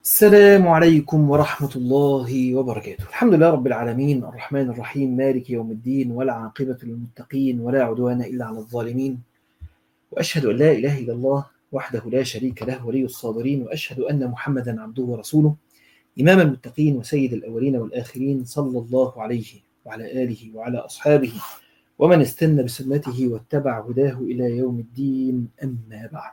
السلام عليكم ورحمة الله وبركاته الحمد لله رب العالمين الرحمن الرحيم مالك يوم الدين ولا عاقبة للمتقين ولا عدوان إلا على الظالمين وأشهد أن لا إله إلا الله وحده لا شريك له ولي الصابرين وأشهد أن محمدا عبده ورسوله إمام المتقين وسيد الأولين والآخرين صلى الله عليه وعلى آله وعلى أصحابه ومن استنى بسنته واتبع هداه إلى يوم الدين أما بعد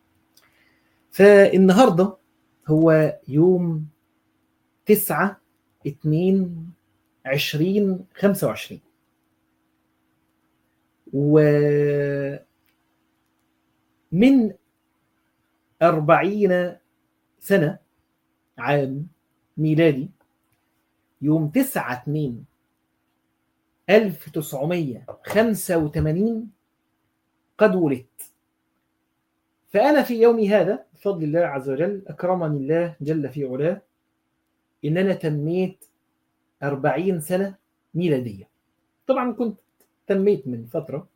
فالنهارده هو يوم تسعة اتنين عشرين خمسة وعشرين ومن أربعين سنة عام ميلادي يوم تسعة اتنين ألف تسعمية خمسة وثمانين قد ولدت فأنا في يومي هذا بفضل الله عز وجل أكرمني الله جل في علاه إن أنا تميت أربعين سنة ميلادية طبعا كنت تميت من فترة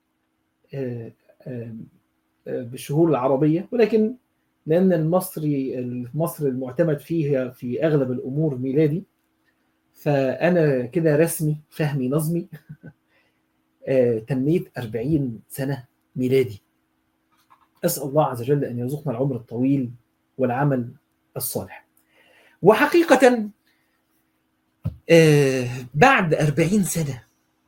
بالشهور العربية ولكن لأن المصري مصر المعتمد فيها في أغلب الأمور ميلادي فأنا كده رسمي فهمي نظمي تميت أربعين سنة ميلادي أسأل الله عز وجل أن يرزقنا العمر الطويل والعمل الصالح وحقيقة بعد أربعين سنة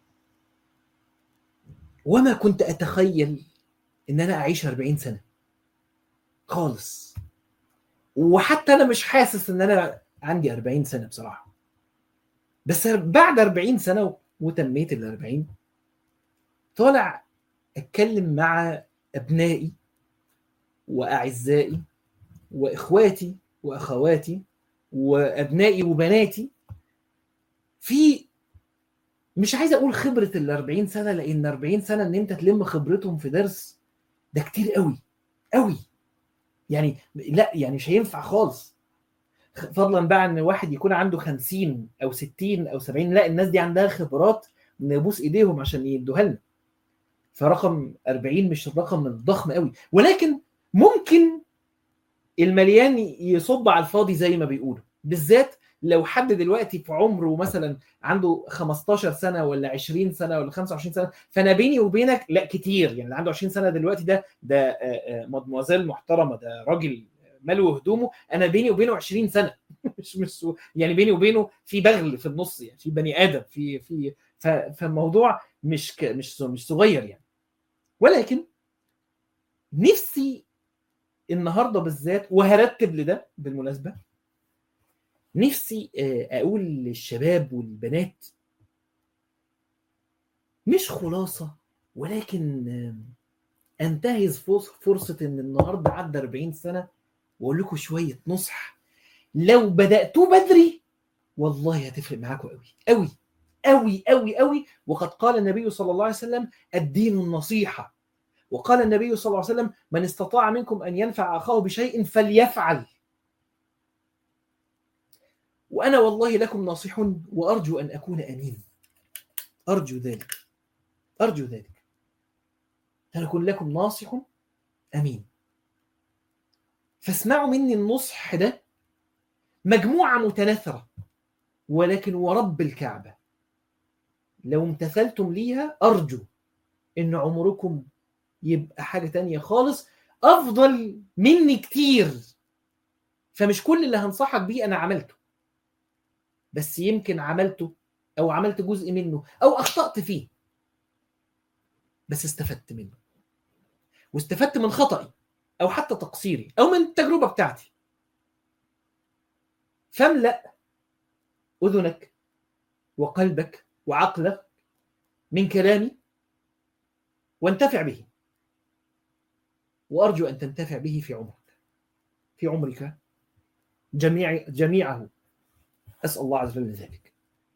وما كنت أتخيل أن أنا أعيش أربعين سنة خالص وحتى أنا مش حاسس أن أنا عندي أربعين سنة بصراحة بس بعد أربعين سنة وتميت الأربعين طالع أتكلم مع أبنائي واعزائي واخواتي واخواتي وابنائي وبناتي في مش عايز اقول خبره ال 40 سنه لان 40 سنه ان انت تلم خبرتهم في درس ده كتير قوي قوي يعني لا يعني مش هينفع خالص فضلا بقى ان واحد يكون عنده 50 او 60 او 70 لا الناس دي عندها خبرات نبوس ايديهم عشان يدوها لنا فرقم 40 مش الرقم الضخم قوي ولكن ممكن المليان يصب على الفاضي زي ما بيقولوا بالذات لو حد دلوقتي في عمره مثلا عنده 15 سنه ولا 20 سنه ولا 25 سنه فانا بيني وبينك لا كتير يعني اللي عنده 20 سنه دلوقتي ده ده مدموزيل محترمه ده راجل ملو هدومه انا بيني وبينه 20 سنه مش مش يعني بيني وبينه في بغل في النص يعني في بني ادم في في فالموضوع مش ك مش مش صغير يعني ولكن نفسي النهارده بالذات وهرتب لده بالمناسبه نفسي اقول للشباب والبنات مش خلاصه ولكن انتهز فرصه ان النهارده عدى 40 سنه واقول لكم شويه نصح لو بداتوه بدري والله هتفرق معاكم قوي قوي قوي قوي قوي وقد قال النبي صلى الله عليه وسلم الدين النصيحه وقال النبي صلى الله عليه وسلم من استطاع منكم ان ينفع اخاه بشيء فليفعل وانا والله لكم ناصح وارجو ان اكون امين ارجو ذلك ارجو ذلك ان اكون لكم ناصح امين فاسمعوا مني النصح ده مجموعه متناثره ولكن ورب الكعبه لو امتثلتم ليها ارجو ان عمركم يبقى حاجة تانية خالص أفضل مني كتير فمش كل اللي هنصحك بيه أنا عملته بس يمكن عملته أو عملت جزء منه أو أخطأت فيه بس استفدت منه واستفدت من خطأي أو حتى تقصيري أو من التجربة بتاعتي فاملأ أذنك وقلبك وعقلك من كلامي وانتفع به وارجو ان تنتفع به في عمرك في عمرك جميع جميعه اسال الله عز وجل ذلك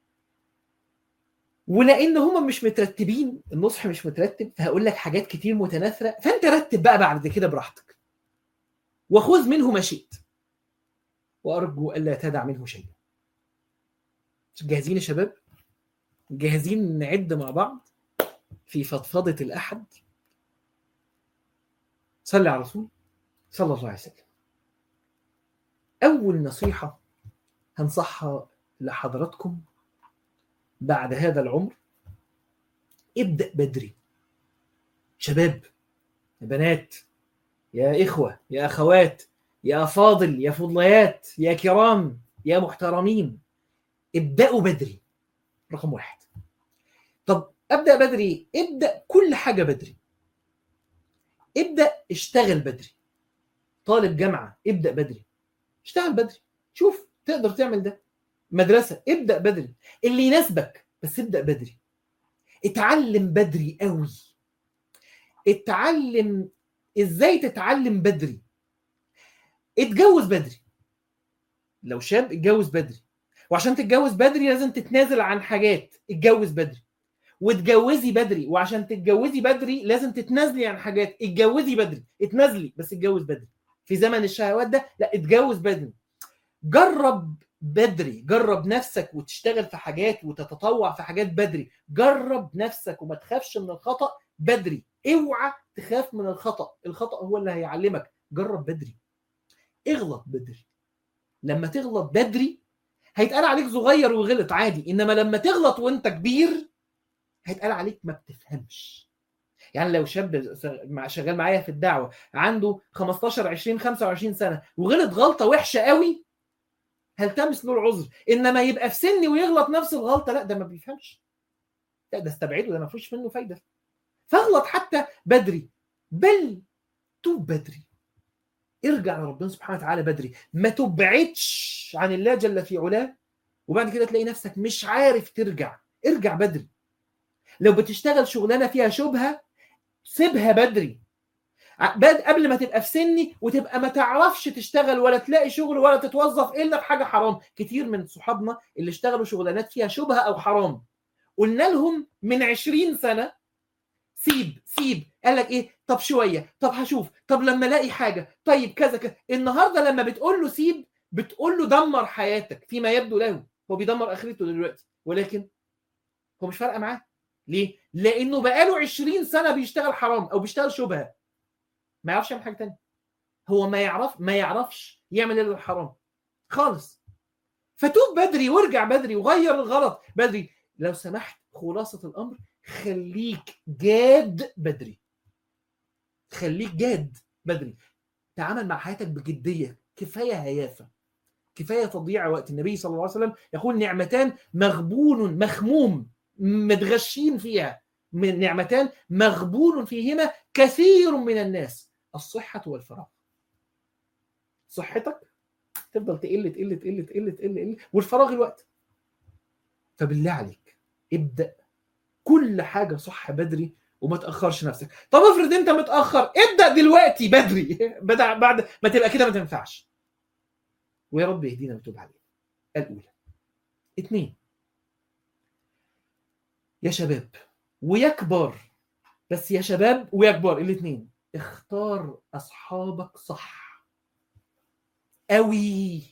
ولان هم مش مترتبين النصح مش مترتب فهقول لك حاجات كتير متناثره فانت رتب بقى بعد كده براحتك وخذ منه ما شئت وارجو الا تدع منه شيئا جاهزين يا شباب جاهزين نعد مع بعض في فضفضة الأحد صلي على الرسول صلى الله عليه وسلم اول نصيحه هنصحها لحضراتكم بعد هذا العمر ابدا بدري شباب يا بنات يا اخوه يا اخوات يا فاضل يا فضليات يا كرام يا محترمين ابداوا بدري رقم واحد طب ابدا بدري ابدا كل حاجه بدري ابدا اشتغل بدري طالب جامعه ابدا بدري اشتغل بدري شوف تقدر تعمل ده مدرسه ابدا بدري اللي يناسبك بس ابدا بدري اتعلم بدري قوي اتعلم ازاي تتعلم بدري اتجوز بدري لو شاب اتجوز بدري وعشان تتجوز بدري لازم تتنازل عن حاجات اتجوز بدري وتجوزي بدري وعشان تتجوزي بدري لازم تتنازلي عن حاجات اتجوزي بدري اتنازلي بس اتجوز بدري في زمن الشهوات ده لا اتجوز بدري جرب بدري جرب نفسك وتشتغل في حاجات وتتطوع في حاجات بدري جرب نفسك وما تخافش من الخطأ بدري اوعى تخاف من الخطأ الخطأ هو اللي هيعلمك جرب بدري اغلط بدري لما تغلط بدري هيتقال عليك صغير وغلط عادي انما لما تغلط وانت كبير هيتقال عليك ما بتفهمش يعني لو شاب شغال معايا في الدعوه عنده 15 20 25 سنه وغلط غلطه وحشه قوي هلتمس له العذر انما يبقى في سني ويغلط نفس الغلطه لا ده ما بيفهمش لا ده استبعده ده ما فيش منه فايده فاغلط حتى بدري بل توب بدري ارجع لربنا سبحانه وتعالى بدري ما تبعدش عن الله جل في علاه وبعد كده تلاقي نفسك مش عارف ترجع ارجع بدري لو بتشتغل شغلانه فيها شبهه سيبها بدري قبل ما تبقى في سني وتبقى ما تعرفش تشتغل ولا تلاقي شغل ولا تتوظف الا في حاجه حرام كتير من صحابنا اللي اشتغلوا شغلانات فيها شبهه او حرام قلنا لهم من 20 سنه سيب سيب قال لك ايه طب شويه طب هشوف طب لما الاقي حاجه طيب كذا كذا النهارده لما بتقول له سيب بتقول له دمر حياتك فيما يبدو له هو بيدمر اخرته دلوقتي ولكن هو مش فارقه معاه ليه؟ لانه بقاله 20 سنه بيشتغل حرام او بيشتغل شبهه ما يعرفش يعمل حاجه ثانيه هو ما يعرف ما يعرفش يعمل الا الحرام خالص فتوب بدري وارجع بدري وغير الغلط بدري لو سمحت خلاصه الامر خليك جاد بدري خليك جاد بدري تعامل مع حياتك بجديه كفايه هيافه كفايه تضييع وقت النبي صلى الله عليه وسلم يقول نعمتان مغبون مخموم متغشين فيها من نعمتان مغبون فيهما كثير من الناس الصحة والفراغ صحتك تفضل تقل تقل تقل تقل تقل تقل والفراغ الوقت فبالله عليك ابدأ كل حاجة صح بدري وما تأخرش نفسك طب افرض انت متأخر ابدأ دلوقتي بدري بعد ما تبقى كده ما تنفعش ويا رب يهدينا ويتوب علينا الأولى اثنين يا شباب ويا كبار بس يا شباب ويا كبار الاثنين اختار اصحابك صح قوي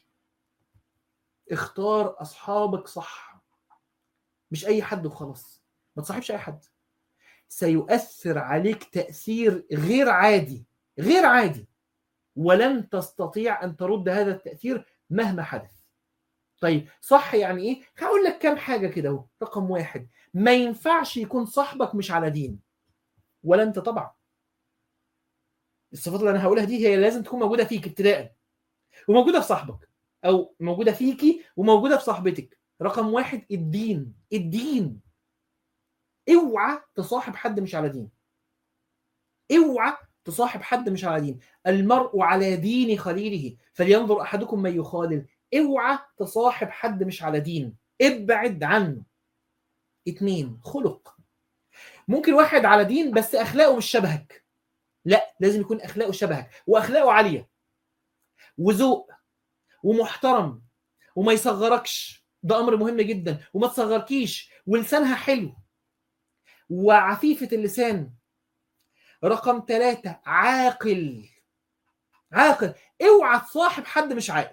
اختار اصحابك صح مش اي حد وخلاص ما تصاحبش اي حد سيؤثر عليك تاثير غير عادي غير عادي ولن تستطيع ان ترد هذا التاثير مهما حدث طيب صح يعني ايه هقول لك كام حاجه كده اهو رقم واحد ما ينفعش يكون صاحبك مش على دين ولا انت طبعا الصفات اللي انا هقولها دي هي لازم تكون موجوده فيك ابتداء وموجوده في صاحبك او موجوده فيكي وموجوده في صاحبتك رقم واحد الدين الدين اوعى تصاحب حد مش على دين اوعى تصاحب حد مش على دين المرء على دين خليله فلينظر احدكم من يخالل اوعى تصاحب حد مش على دين ابعد عنه اتنين خلق ممكن واحد على دين بس اخلاقه مش شبهك لا لازم يكون اخلاقه شبهك واخلاقه عاليه وذوق ومحترم وما يصغركش ده امر مهم جدا وما تصغركيش ولسانها حلو وعفيفه اللسان رقم ثلاثة عاقل عاقل اوعى تصاحب حد مش عاقل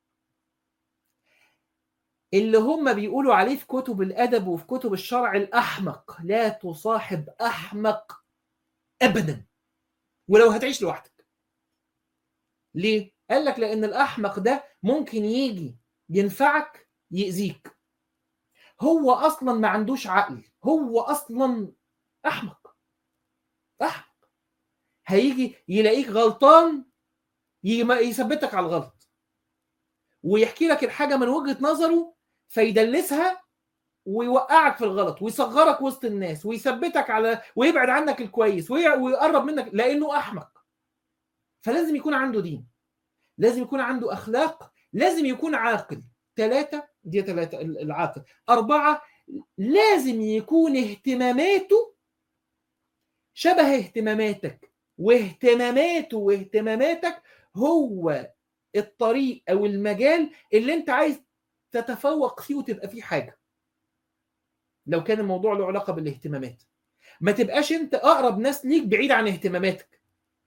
اللي هم بيقولوا عليه في كتب الادب وفي كتب الشرع الاحمق لا تصاحب احمق ابدا ولو هتعيش لوحدك ليه قال لك لان الاحمق ده ممكن يجي ينفعك يأذيك هو اصلا ما عندوش عقل هو اصلا احمق احمق هيجي يلاقيك غلطان يثبتك على الغلط ويحكي لك الحاجه من وجهه نظره فيدلسها ويوقعك في الغلط ويصغرك وسط الناس ويثبتك على ويبعد عنك الكويس ويقرب منك لانه احمق فلازم يكون عنده دين لازم يكون عنده اخلاق لازم يكون عاقل ثلاثه دي ثلاثه العاقل اربعه لازم يكون اهتماماته شبه اهتماماتك واهتماماته واهتماماتك هو الطريق او المجال اللي انت عايز تتفوق فيه وتبقى فيه حاجه لو كان الموضوع له علاقه بالاهتمامات ما تبقاش انت اقرب ناس ليك بعيد عن اهتماماتك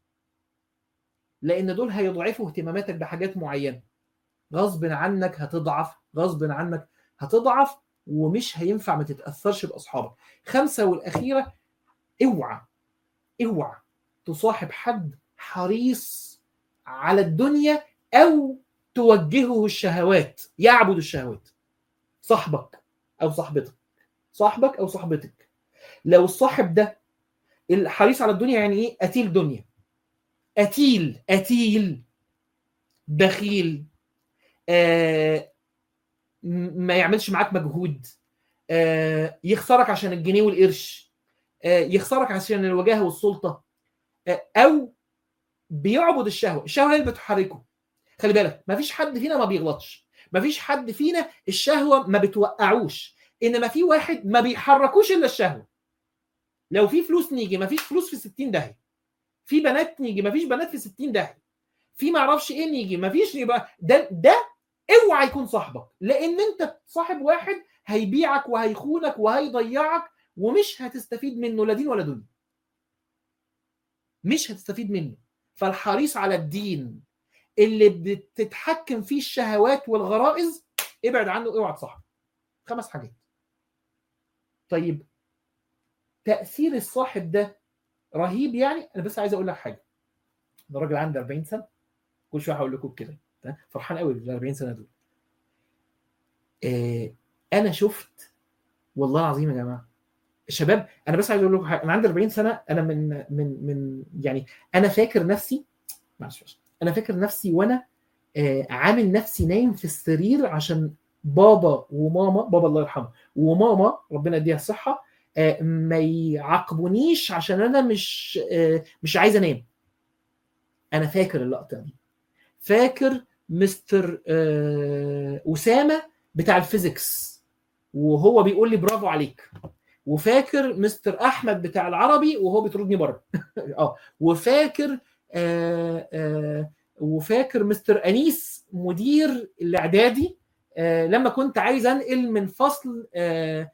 لان دول هيضعفوا اهتماماتك بحاجات معينه غصب عنك هتضعف غصب عنك هتضعف ومش هينفع ما تتاثرش باصحابك خمسه والاخيره اوعى اوعى تصاحب حد حريص على الدنيا او توجهه الشهوات يعبد الشهوات صاحبك او صاحبتك صاحبك او صاحبتك لو الصاحب ده الحريص على الدنيا يعني ايه قتيل دنيا قتيل قتيل بخيل آه ما يعملش معاك مجهود آه يخسرك عشان الجنيه والقرش آه يخسرك عشان الوجاهه والسلطه آه او بيعبد الشهوه الشهوه هي اللي بتحركه خلي بالك ما فيش حد فينا ما بيغلطش ما فيش حد فينا الشهوه ما بتوقعوش انما في واحد ما بيحركوش الا الشهوه لو في فلوس نيجي ما فيش فلوس في 60 داهيه في بنات نيجي ما فيش بنات في 60 داهيه في ما اعرفش ايه نيجي ما فيش يبقى ده ده اوعى يكون صاحبك لان انت صاحب واحد هيبيعك وهيخونك وهيضيعك ومش هتستفيد منه لا دين ولا دنيا مش هتستفيد منه فالحريص على الدين اللي بتتحكم فيه الشهوات والغرائز ابعد عنه اوعى تصاحبه خمس حاجات طيب تاثير الصاحب ده رهيب يعني انا بس عايز اقول لك حاجه انا راجل عندي 40 سنه كل شويه هقول لكم كده فرحان قوي بال 40 سنه دول آه انا شفت والله العظيم يا جماعه الشباب انا بس عايز اقول لكم حاجه انا عندي 40 سنه انا من من من يعني انا فاكر نفسي معلش انا فاكر نفسي وانا آه عامل نفسي نايم في السرير عشان بابا وماما بابا الله يرحمه وماما ربنا يديها الصحه آه ما يعاقبونيش عشان انا مش آه مش عايز انام انا فاكر اللقطه دي فاكر مستر آه اسامه بتاع الفيزيكس وهو بيقول لي برافو عليك وفاكر مستر احمد بتاع العربي وهو بيطردني بره اه وفاكر آه آه وفاكر مستر انيس مدير الاعدادي آه لما كنت عايز انقل من فصل آه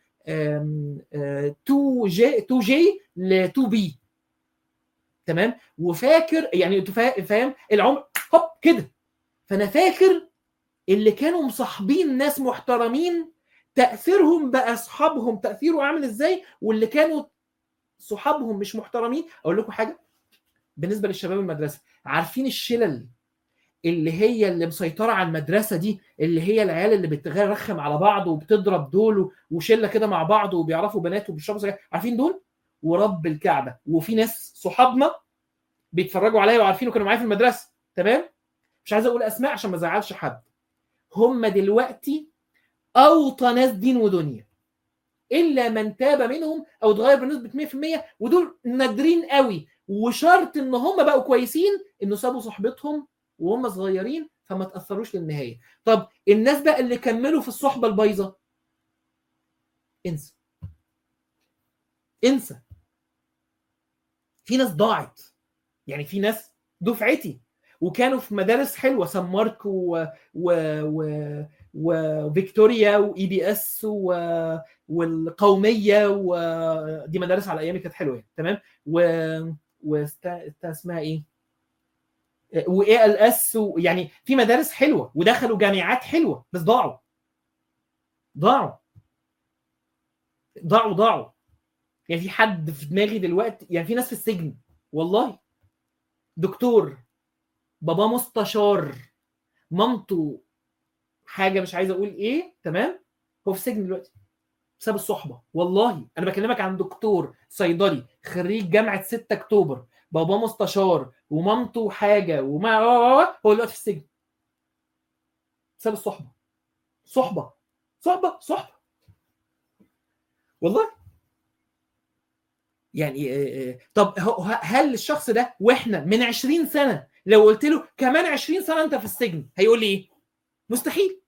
2 جي 2 جي ل 2 بي تمام وفاكر يعني انت فاهم العمر هوب كده فانا فاكر اللي كانوا مصاحبين ناس محترمين تاثيرهم باصحابهم تاثيره عامل ازاي واللي كانوا صحابهم مش محترمين اقول لكم حاجه بالنسبه للشباب المدرسه عارفين الشلل اللي هي اللي مسيطره على المدرسه دي اللي هي العيال اللي بترخم على بعض وبتضرب دول وشله كده مع بعض وبيعرفوا بنات وبيشربوا سجاير عارفين دول ورب الكعبه وفي ناس صحابنا بيتفرجوا عليا وعارفين وكانوا معايا في المدرسه تمام مش عايز اقول اسماء عشان ما ازعلش حد هم دلوقتي اوطى ناس دين ودنيا الا من تاب منهم او اتغير بنسبه 100% ودول نادرين قوي وشرط ان هم بقوا كويسين انه سابوا صحبتهم وهم صغيرين فما تاثروش للنهايه طب الناس بقى اللي كملوا في الصحبه البايظه انسى انسى في ناس ضاعت يعني في ناس دفعتي وكانوا في مدارس حلوه سان مارك و... و... و... وفيكتوريا واي بي اس و... والقوميه ودي مدارس على ايامي كانت حلوه يعني تمام و, و... اسمها ايه؟ واي ال اس يعني في مدارس حلوه ودخلوا جامعات حلوه بس ضاعوا ضاعوا ضاعوا ضاعوا يعني في حد في دماغي دلوقتي يعني في ناس في السجن والله دكتور بابا مستشار مامته حاجه مش عايز اقول ايه تمام هو في السجن دلوقتي بسبب الصحبه والله انا بكلمك عن دكتور صيدلي خريج جامعه 6 اكتوبر بابا مستشار ومامته حاجه وما هو دلوقتي في السجن بسبب الصحبه صحبه صحبه صحبه والله يعني آه، آه، طب هو- هل الشخص ده واحنا من 20 سنه لو قلت له كمان 20 سنه انت في السجن هيقول لي ايه؟ مستحيل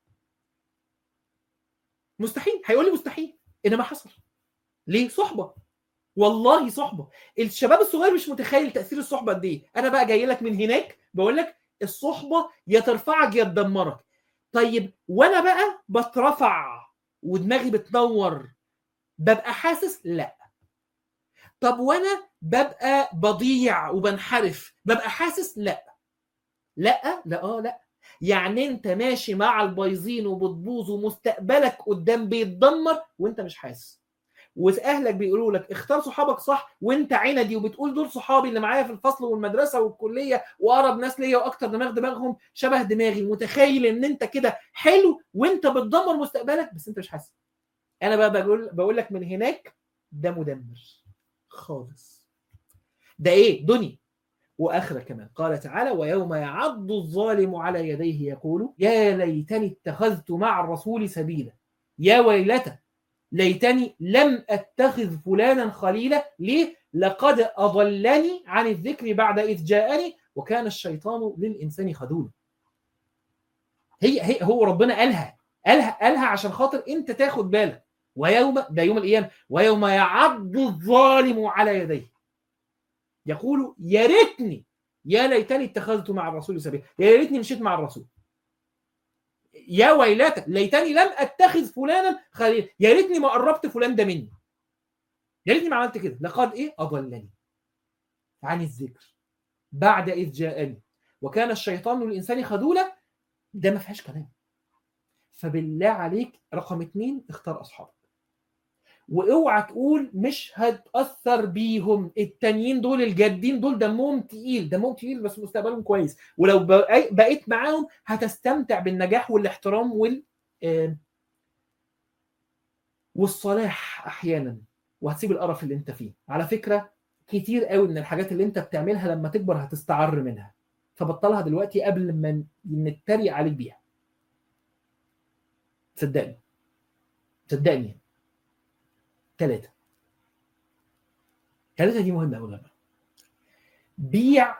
مستحيل هيقول لي مستحيل انما حصل ليه؟ صحبه والله صحبه الشباب الصغير مش متخيل تاثير الصحبه قد ايه انا بقى جاي لك من هناك بقول لك الصحبه يا ترفعك يا تدمرك طيب وانا بقى بترفع ودماغي بتنور ببقى حاسس لا طب وانا ببقى بضيع وبنحرف ببقى حاسس لا لا لا اه لا يعني انت ماشي مع البايظين وبتبوظ ومستقبلك قدام بيتدمر وانت مش حاسس واهلك بيقولوا لك اختار صحابك صح وانت عندي وبتقول دول صحابي اللي معايا في الفصل والمدرسه والكليه واقرب ناس ليا واكتر دماغ دماغهم شبه دماغي متخيل ان انت كده حلو وانت بتدمر مستقبلك بس انت مش حاسس انا بقى بقول بقول لك من هناك ده مدمر خالص ده ايه دنيا واخره كمان قال تعالى ويوم يعض الظالم على يديه يقول يا ليتني اتخذت مع الرسول سبيلا يا ويلتى ليتني لم اتخذ فلانا خليلا ليه لقد اضلني عن الذكر بعد اذ جاءني وكان الشيطان للانسان خذولا هي هي هو ربنا قالها قالها قالها عشان خاطر انت تاخد بالك ويوم ده يوم القيامه ويوم يعض الظالم على يديه يقول يا ريتني يا ليتني اتخذت مع الرسول سبيلا يا ريتني مشيت مع الرسول يا ويلتى ليتني لم اتخذ فلانا خليلا يا ريتني ما قربت فلان ده مني يا ريتني ما عملت كده لقد ايه اضلني عن الذكر بعد اذ جاءني وكان الشيطان للانسان خذولا ده ما فيهاش كلام فبالله عليك رقم اتنين اختار اصحابك واوعى تقول مش هتاثر بيهم التانيين دول الجادين دول دمهم تقيل دمهم تقيل بس مستقبلهم كويس ولو بقي- بقيت معاهم هتستمتع بالنجاح والاحترام وال آه، والصلاح احيانا وهتسيب القرف اللي انت فيه على فكره كتير قوي من الحاجات اللي انت بتعملها لما تكبر هتستعر منها فبطلها دلوقتي قبل ما نتريق عليك بيها صدقني صدقني ثلاثة ثلاثة دي مهمة أوي جماعة بيع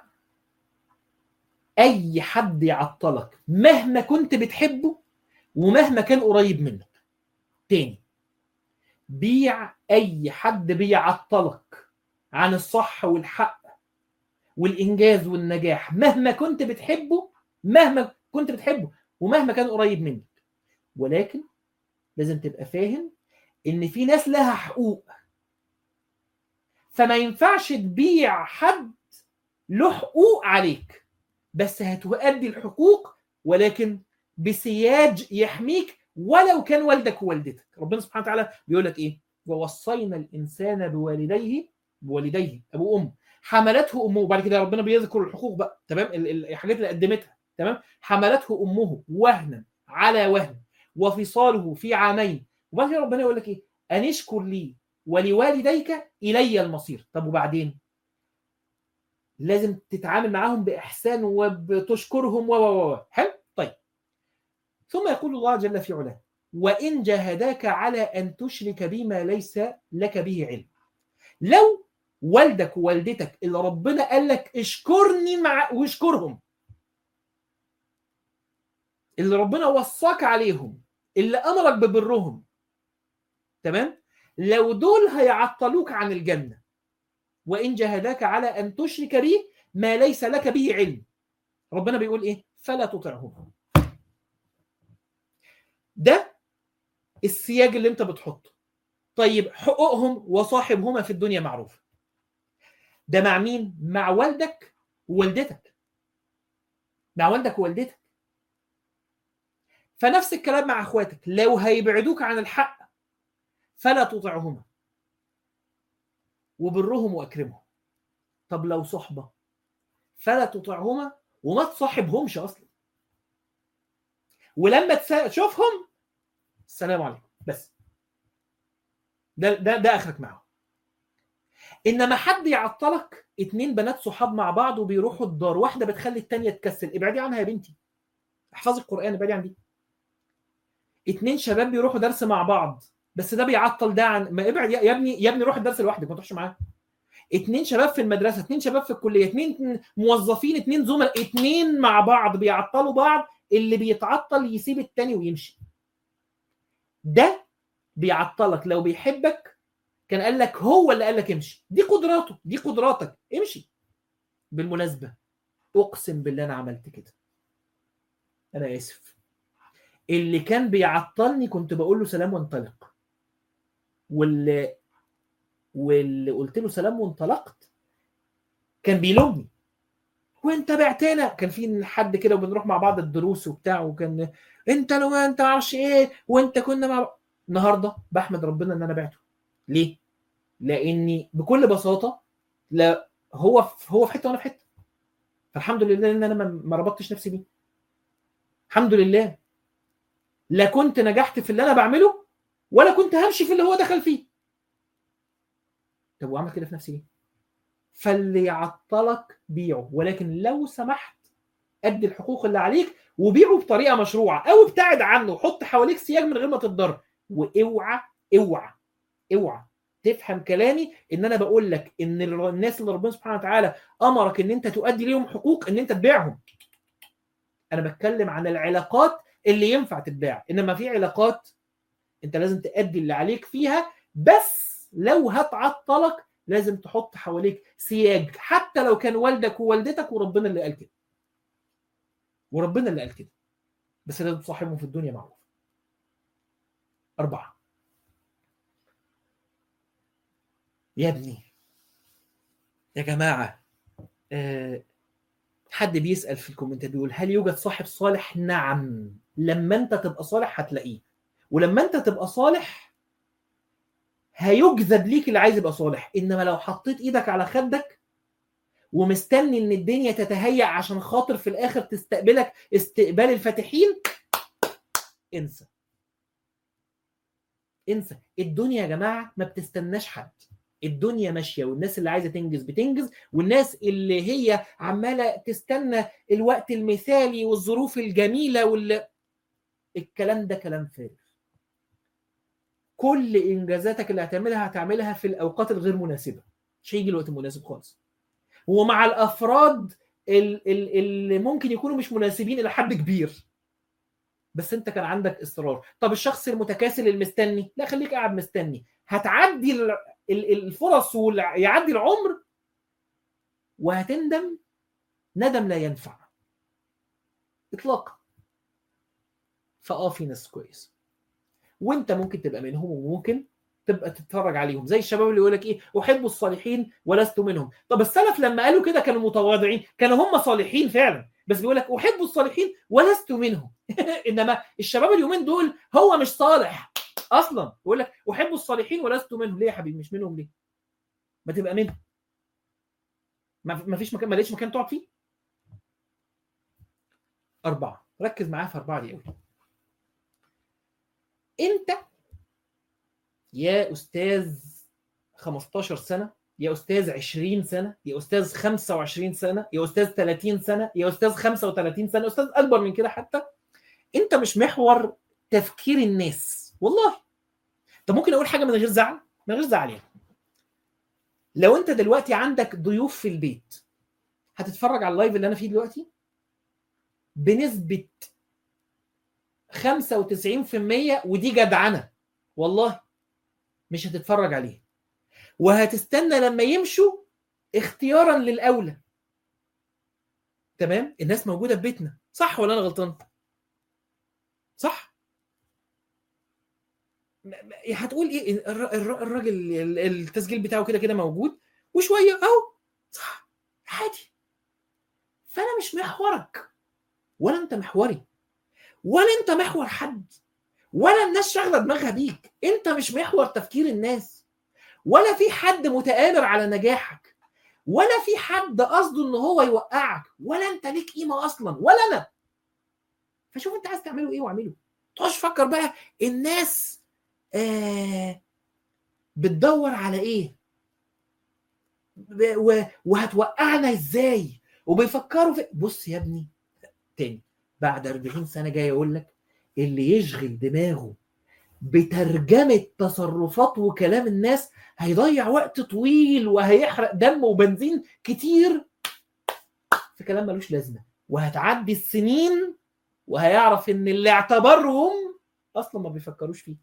أي حد يعطلك مهما كنت بتحبه ومهما كان قريب منك تاني بيع أي حد بيعطلك عن الصح والحق والإنجاز والنجاح مهما كنت بتحبه مهما كنت بتحبه ومهما كان قريب منك ولكن لازم تبقى فاهم ان في ناس لها حقوق فما ينفعش تبيع حد له حقوق عليك بس هتؤدي الحقوق ولكن بسياج يحميك ولو كان والدك ووالدتك ربنا سبحانه وتعالى بيقول لك ايه ووصينا الانسان بوالديه بوالديه ابو ام حملته امه وبعد كده ربنا بيذكر الحقوق بقى تمام ال- ال- الحاجات اللي قدمتها تمام حملته امه وهنا على وهن وفصاله في عامين وبعد كده ربنا يقول لك ايه ان اشكر لي ولوالديك الي المصير طب وبعدين لازم تتعامل معاهم باحسان وبتشكرهم و و و حلو طيب ثم يقول الله جل في علاه وان جاهداك على ان تشرك بما ليس لك به علم لو والدك ووالدتك اللي ربنا قال لك اشكرني مع واشكرهم اللي ربنا وصاك عليهم اللي امرك ببرهم تمام لو دول هيعطلوك عن الجنه وان جاهداك على ان تشرك بي ما ليس لك به علم ربنا بيقول ايه فلا تطعهما ده السياج اللي انت بتحطه طيب حقوقهم وصاحبهما في الدنيا معروف ده مع مين مع والدك ووالدتك مع والدك ووالدتك فنفس الكلام مع اخواتك لو هيبعدوك عن الحق فلا تطعهما وبرهم واكرمهم طب لو صحبه فلا تطعهما وما تصاحبهمش اصلا ولما تشوفهم السلام عليكم بس ده ده ده اخرك معاهم انما حد يعطلك اتنين بنات صحاب مع بعض وبيروحوا الدار واحده بتخلي التانيه تكسل ابعدي عنها يا بنتي احفظي القران ابعدي عن دي اتنين شباب بيروحوا درس مع بعض بس ده بيعطل ده عن ما ابعد يا ابني يا ابني روح الدرس لوحدك ما تروحش معاه اتنين شباب في المدرسه اتنين شباب في الكليه اتنين موظفين اتنين زملاء اتنين مع بعض بيعطلوا بعض اللي بيتعطل يسيب التاني ويمشي ده بيعطلك لو بيحبك كان قال لك هو اللي قال لك امشي دي قدراته دي قدراتك امشي بالمناسبه اقسم بالله انا عملت كده انا اسف اللي كان بيعطلني كنت بقول له سلام وانطلق واللي واللي قلت له سلام وانطلقت كان بيلومني وانت بعتنا كان في حد كده وبنروح مع بعض الدروس وبتاع وكان انت لو ما انت معرفش ايه وانت كنا مع النهارده بحمد ربنا ان انا بعته ليه؟ لاني بكل بساطه لا هو في هو في حته وانا في حته فالحمد لله ان انا ما ربطتش نفسي بيه الحمد لله لا كنت نجحت في اللي انا بعمله ولا كنت همشي في اللي هو دخل فيه طب واعمل كده في نفسي ليه؟ فاللي يعطلك بيعه ولكن لو سمحت ادي الحقوق اللي عليك وبيعه بطريقه مشروعه او ابتعد عنه وحط حواليك سياج من غير ما تتضرر واوعى اوعى اوعى تفهم كلامي ان انا بقول لك ان الناس اللي ربنا سبحانه وتعالى امرك ان انت تؤدي ليهم حقوق ان انت تبيعهم انا بتكلم عن العلاقات اللي ينفع تتباع انما في علاقات انت لازم تأدي اللي عليك فيها بس لو هتعطلك لازم تحط حواليك سياج حتى لو كان والدك ووالدتك وربنا اللي قال كده وربنا اللي قال كده بس لازم تصاحبهم في الدنيا معروف أربعة يا ابني يا جماعة أه حد بيسأل في الكومنتات بيقول هل يوجد صاحب صالح؟ نعم لما انت تبقى صالح هتلاقيه ولما انت تبقى صالح هيجذب ليك اللي عايز يبقى صالح انما لو حطيت ايدك على خدك ومستني ان الدنيا تتهيأ عشان خاطر في الاخر تستقبلك استقبال الفاتحين انسى انسى الدنيا يا جماعه ما بتستناش حد الدنيا ماشيه والناس اللي عايزه تنجز بتنجز والناس اللي هي عماله تستنى الوقت المثالي والظروف الجميله وال الكلام ده كلام فارغ كل انجازاتك اللي هتعملها هتعملها في الاوقات الغير مناسبه مش هيجي الوقت المناسب خالص ومع الافراد اللي ممكن يكونوا مش مناسبين الى حد كبير بس انت كان عندك اصرار طب الشخص المتكاسل المستني لا خليك قاعد مستني هتعدي الفرص ويعدي العمر وهتندم ندم لا ينفع اطلاقا فاه في ناس كويس وانت ممكن تبقى منهم وممكن تبقى تتفرج عليهم زي الشباب اللي يقول لك ايه احب الصالحين ولست منهم طب السلف لما قالوا كده كانوا متواضعين كانوا هم صالحين فعلا بس بيقول لك احب الصالحين ولست منهم انما الشباب اليومين دول هو مش صالح اصلا يقول لك احب الصالحين ولست منهم ليه يا حبيبي مش منهم ليه ما تبقى منهم ما فيش مكان ما لقيتش مكان تقعد فيه أربعة ركز معايا في أربعة دي قوي أنت يا أستاذ 15 سنة يا أستاذ 20 سنة يا أستاذ 25 سنة يا أستاذ 30 سنة يا أستاذ 35 سنة أستاذ أكبر من كده حتى أنت مش محور تفكير الناس والله طب ممكن أقول حاجة من غير زعل من غير زعل يعني لو أنت دلوقتي عندك ضيوف في البيت هتتفرج على اللايف اللي أنا فيه دلوقتي بنسبة 95% ودي جدعنة والله مش هتتفرج عليه وهتستنى لما يمشوا اختيارا للاولى تمام الناس موجوده في بيتنا صح ولا انا غلطان صح هتقول ايه الراجل التسجيل بتاعه كده كده موجود وشويه اهو صح عادي فانا مش محورك ولا انت محوري ولا انت محور حد ولا الناس شاغله دماغها بيك انت مش محور تفكير الناس ولا في حد متآمر على نجاحك ولا في حد قصده ان هو يوقعك ولا انت ليك قيمه اصلا ولا انا فشوف انت عايز تعمله ايه واعمله تقعدش تفكر بقى الناس آه بتدور على ايه وهتوقعنا ازاي وبيفكروا في بص يا ابني تاني بعد 40 سنه جاي اقول لك اللي يشغل دماغه بترجمه تصرفات وكلام الناس هيضيع وقت طويل وهيحرق دم وبنزين كتير في كلام ملوش لازمه وهتعدي السنين وهيعرف ان اللي اعتبرهم اصلا ما بيفكروش فيه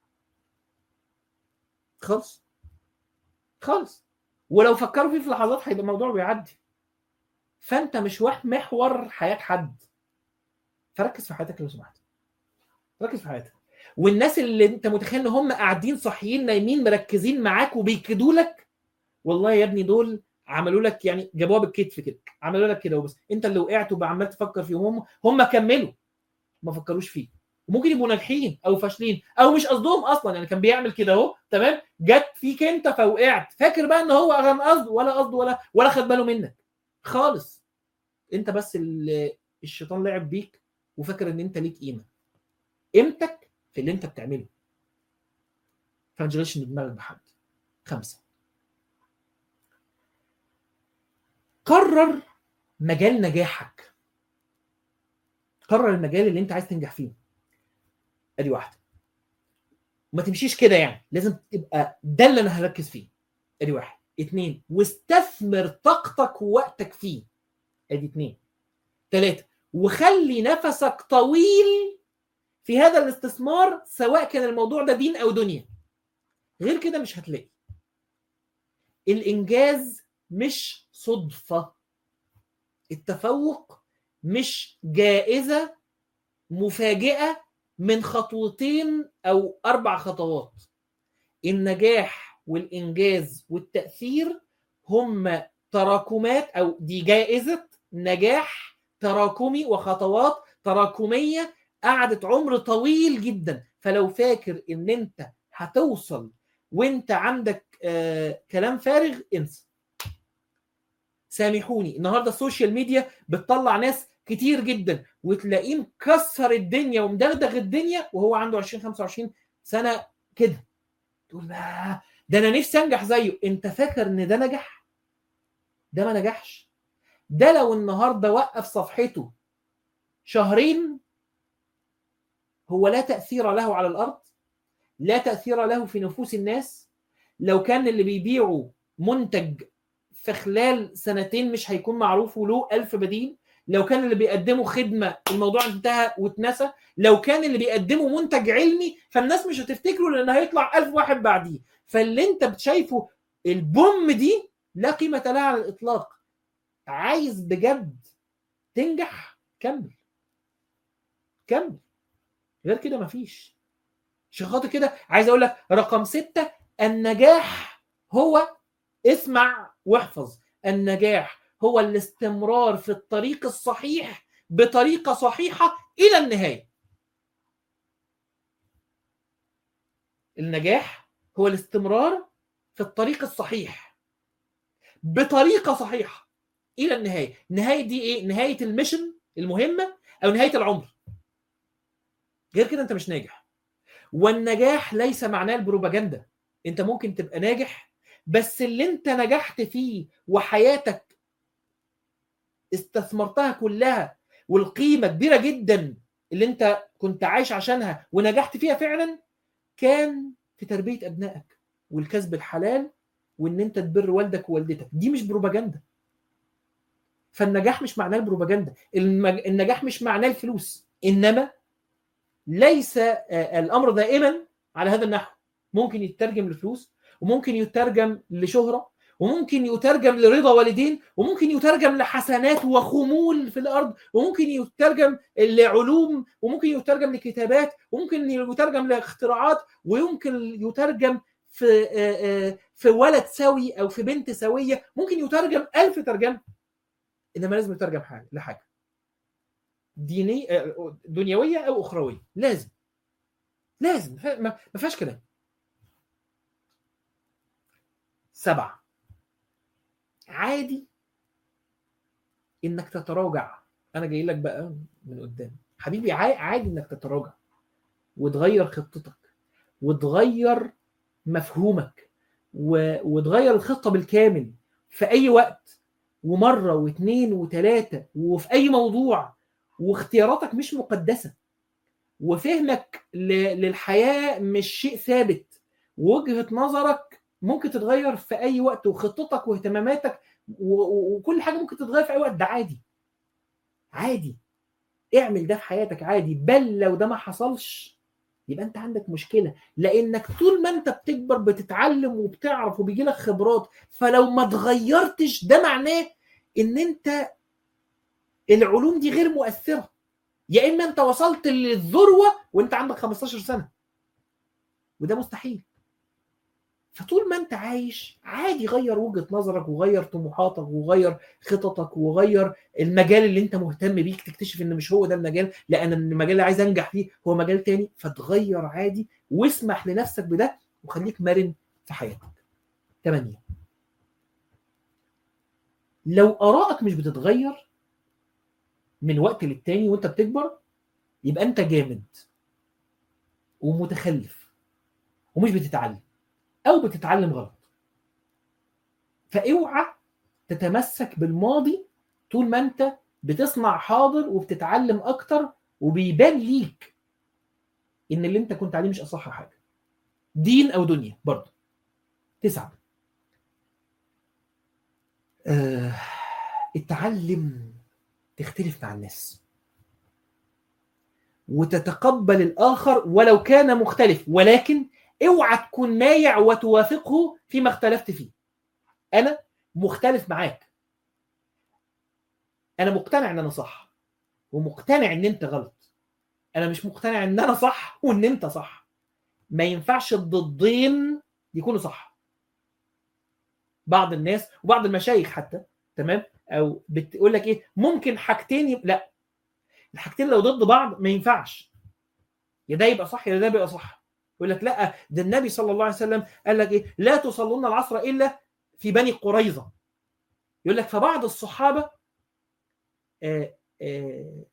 خالص خالص ولو فكروا فيه في لحظات هيبقى الموضوع بيعدي فانت مش محور حياه حد فركز في حياتك لو سمحت ركز في حياتك والناس اللي انت متخيل ان هم قاعدين صاحيين نايمين مركزين معاك وبيكدوا لك والله يا ابني دول عملوا لك يعني جابوها بالكتف كده عملوا لك كده وبس انت اللي وقعت وعمال تفكر فيهم هم هم كملوا ما فكروش فيه وممكن يبقوا ناجحين او فاشلين او مش قصدهم اصلا يعني كان بيعمل كده اهو تمام جت فيك انت فوقعت فاكر بقى ان هو كان قصده ولا قصده ولا ولا خد باله منك خالص انت بس اللي الشيطان لعب بيك وفاكر ان انت ليك قيمه قيمتك في اللي انت بتعمله فما تشغلش دماغك بحد خمسه قرر مجال نجاحك قرر المجال اللي انت عايز تنجح فيه ادي واحده ما تمشيش كده يعني لازم تبقى ده اللي انا هركز فيه ادي واحد اتنين واستثمر طاقتك ووقتك فيه ادي اتنين تلاته وخلي نفسك طويل في هذا الاستثمار سواء كان الموضوع ده دين او دنيا غير كده مش هتلاقي الانجاز مش صدفه التفوق مش جائزه مفاجئه من خطوتين او اربع خطوات النجاح والانجاز والتاثير هم تراكمات او دي جائزه نجاح تراكمي وخطوات تراكميه قعدت عمر طويل جدا فلو فاكر ان انت هتوصل وانت عندك آه كلام فارغ انسى سامحوني النهارده السوشيال ميديا بتطلع ناس كتير جدا وتلاقيه مكسر الدنيا ومدغدغ الدنيا وهو عنده 20 25 سنه كده تقول بقى ده انا نفسي انجح زيه انت فاكر ان ده نجح ده ما نجحش ده لو النهارده وقف صفحته شهرين هو لا تاثير له على الارض لا تاثير له في نفوس الناس لو كان اللي بيبيعه منتج في خلال سنتين مش هيكون معروف وله ألف بديل لو كان اللي بيقدمه خدمه الموضوع انتهى واتنسى لو كان اللي بيقدمه منتج علمي فالناس مش هتفتكره لان هيطلع ألف واحد بعديه فاللي انت شايفه البوم دي لا قيمه لها على الاطلاق عايز بجد تنجح كمل كمل غير كده مفيش عشان خاطر كده عايز اقول لك رقم ستة النجاح هو اسمع واحفظ النجاح هو الاستمرار في الطريق الصحيح بطريقة صحيحة إلى النهاية النجاح هو الاستمرار في الطريق الصحيح بطريقة صحيحة إلى النهاية النهاية دي إيه؟ نهاية الميشن المهمة أو نهاية العمر غير كده أنت مش ناجح والنجاح ليس معناه البروباجندا أنت ممكن تبقى ناجح بس اللي أنت نجحت فيه وحياتك استثمرتها كلها والقيمه كبيره جدا اللي انت كنت عايش عشانها ونجحت فيها فعلا كان في تربيه ابنائك والكسب الحلال وان انت تبر والدك ووالدتك دي مش بروباجندا فالنجاح مش معناه البروباجندا المج... النجاح مش معناه الفلوس انما ليس الامر دائما على هذا النحو ممكن يترجم لفلوس وممكن يترجم لشهره وممكن يترجم لرضا والدين وممكن يترجم لحسنات وخمول في الارض وممكن يترجم لعلوم وممكن يترجم لكتابات وممكن يترجم لاختراعات ويمكن يترجم في في ولد سوي او في بنت سويه ممكن يترجم ألف ترجمه انما لازم يترجم حاجه لحاجه ديني دنيويه او اخرويه لازم لازم ما فيهاش كلام سبعه عادي انك تتراجع انا جاي لك بقى من قدام حبيبي عادي انك تتراجع وتغير خطتك وتغير مفهومك و... وتغير الخطه بالكامل في اي وقت ومره واثنين وثلاثه وفي اي موضوع واختياراتك مش مقدسه وفهمك ل... للحياه مش شيء ثابت ووجهه نظرك ممكن تتغير في اي وقت وخطتك واهتماماتك و... وكل حاجه ممكن تتغير في اي وقت ده عادي عادي اعمل ده في حياتك عادي بل لو ده ما حصلش يبقى انت عندك مشكله لانك طول ما انت بتكبر بتتعلم وبتعرف وبيجي لك خبرات فلو ما اتغيرتش ده معناه ان انت العلوم دي غير مؤثره يا اما انت وصلت للذروه وانت عندك 15 سنه وده مستحيل فطول ما انت عايش عادي غير وجهه نظرك وغير طموحاتك وغير خططك وغير المجال اللي انت مهتم بيه تكتشف ان مش هو ده المجال لان المجال اللي عايز انجح فيه هو مجال تاني فتغير عادي واسمح لنفسك بده وخليك مرن في حياتك. 8 لو ارائك مش بتتغير من وقت للتاني وانت بتكبر يبقى انت جامد ومتخلف ومش بتتعلم او بتتعلم غلط فاوعى تتمسك بالماضي طول ما انت بتصنع حاضر وبتتعلم اكتر وبيبان ليك ان اللي انت كنت عليه مش اصح حاجه دين او دنيا برضه تسعة آه اتعلم تختلف مع الناس وتتقبل الاخر ولو كان مختلف ولكن اوعى تكون مايع وتوافقه فيما اختلفت فيه انا مختلف معاك انا مقتنع ان انا صح ومقتنع ان انت غلط انا مش مقتنع ان انا صح وان انت صح ما ينفعش الضدين يكونوا صح بعض الناس وبعض المشايخ حتى تمام او بتقول لك ايه ممكن حاجتين يب... لا الحاجتين لو ضد بعض ما ينفعش يا ده يبقى صح يا ده يبقى صح يقول لك لا ده النبي صلى الله عليه وسلم قال لك ايه لا تصلون العصر الا في بني قريظه يقول لك فبعض الصحابه آآ آآ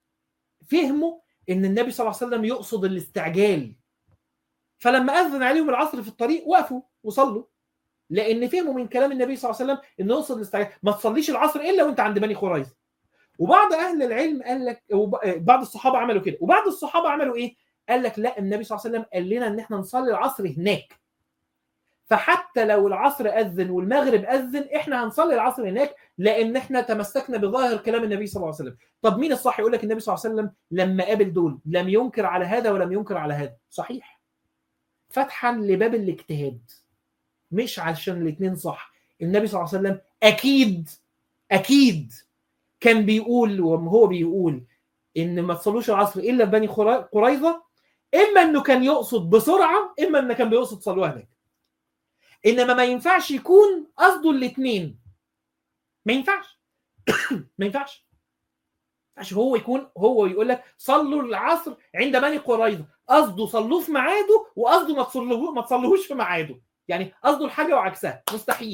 فهموا ان النبي صلى الله عليه وسلم يقصد الاستعجال فلما اذن عليهم العصر في الطريق وقفوا وصلوا لان فهموا من كلام النبي صلى الله عليه وسلم انه يقصد الاستعجال ما تصليش العصر الا وانت عند بني قريظه وبعض اهل العلم قال لك بعض الصحابه عملوا كده وبعض الصحابه عملوا ايه قال لك لا النبي صلى الله عليه وسلم قال لنا ان احنا نصلي العصر هناك فحتى لو العصر اذن والمغرب اذن احنا هنصلي العصر هناك لان احنا تمسكنا بظاهر كلام النبي صلى الله عليه وسلم طب مين الصح يقول لك النبي صلى الله عليه وسلم لما قابل دول لم ينكر على هذا ولم ينكر على هذا صحيح فتحا لباب الاجتهاد مش عشان الاثنين صح النبي صلى الله عليه وسلم اكيد اكيد كان بيقول وهو بيقول ان ما تصلوش العصر الا في بني قريظه اما انه كان يقصد بسرعه اما انه كان بيقصد صلوها هناك انما ما ينفعش يكون قصده الاثنين ما ينفعش ما ينفعش عشان هو يكون هو يقول لك صلوا العصر عند بني قريظه قصده صلوه في ميعاده وقصده ما تصلوه ما تصلوهوش في ميعاده يعني قصده الحاجه وعكسها مستحيل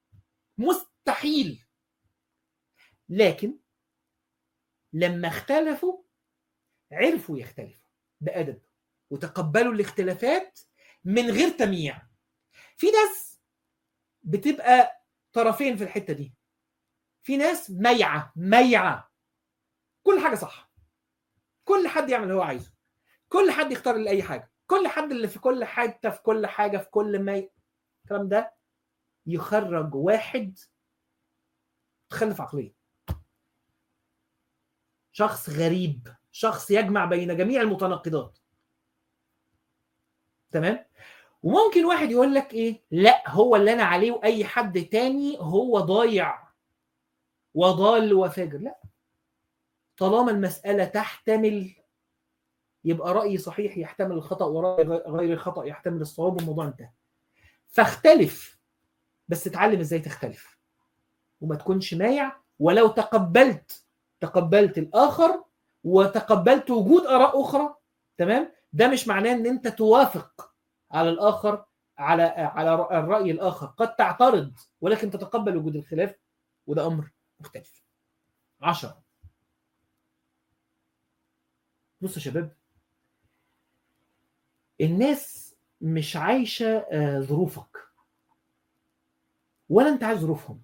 مستحيل لكن لما اختلفوا عرفوا يختلفوا بأدب وتقبلوا الاختلافات من غير تمييع في ناس بتبقى طرفين في الحته دي في ناس ميعه ميعه كل حاجه صح كل حد يعمل اللي هو عايزه كل حد يختار اللي اي حاجه كل حد اللي في كل حته في كل حاجه في كل ما الكلام ده يخرج واحد تخلف عقليه شخص غريب شخص يجمع بين جميع المتناقضات تمام وممكن واحد يقول لك ايه لا هو اللي انا عليه واي حد تاني هو ضايع وضال وفاجر لا طالما المساله تحتمل يبقى رايي صحيح يحتمل الخطا وراي غير الخطا يحتمل الصواب والموضوع انتهى فاختلف بس اتعلم ازاي تختلف وما تكونش مايع ولو تقبلت تقبلت الاخر وتقبلت وجود اراء اخرى تمام ده مش معناه ان انت توافق على الاخر على على الراي الاخر قد تعترض ولكن تتقبل وجود الخلاف وده امر مختلف عشرة بص يا شباب الناس مش عايشه آه، ظروفك ولا انت عايش ظروفهم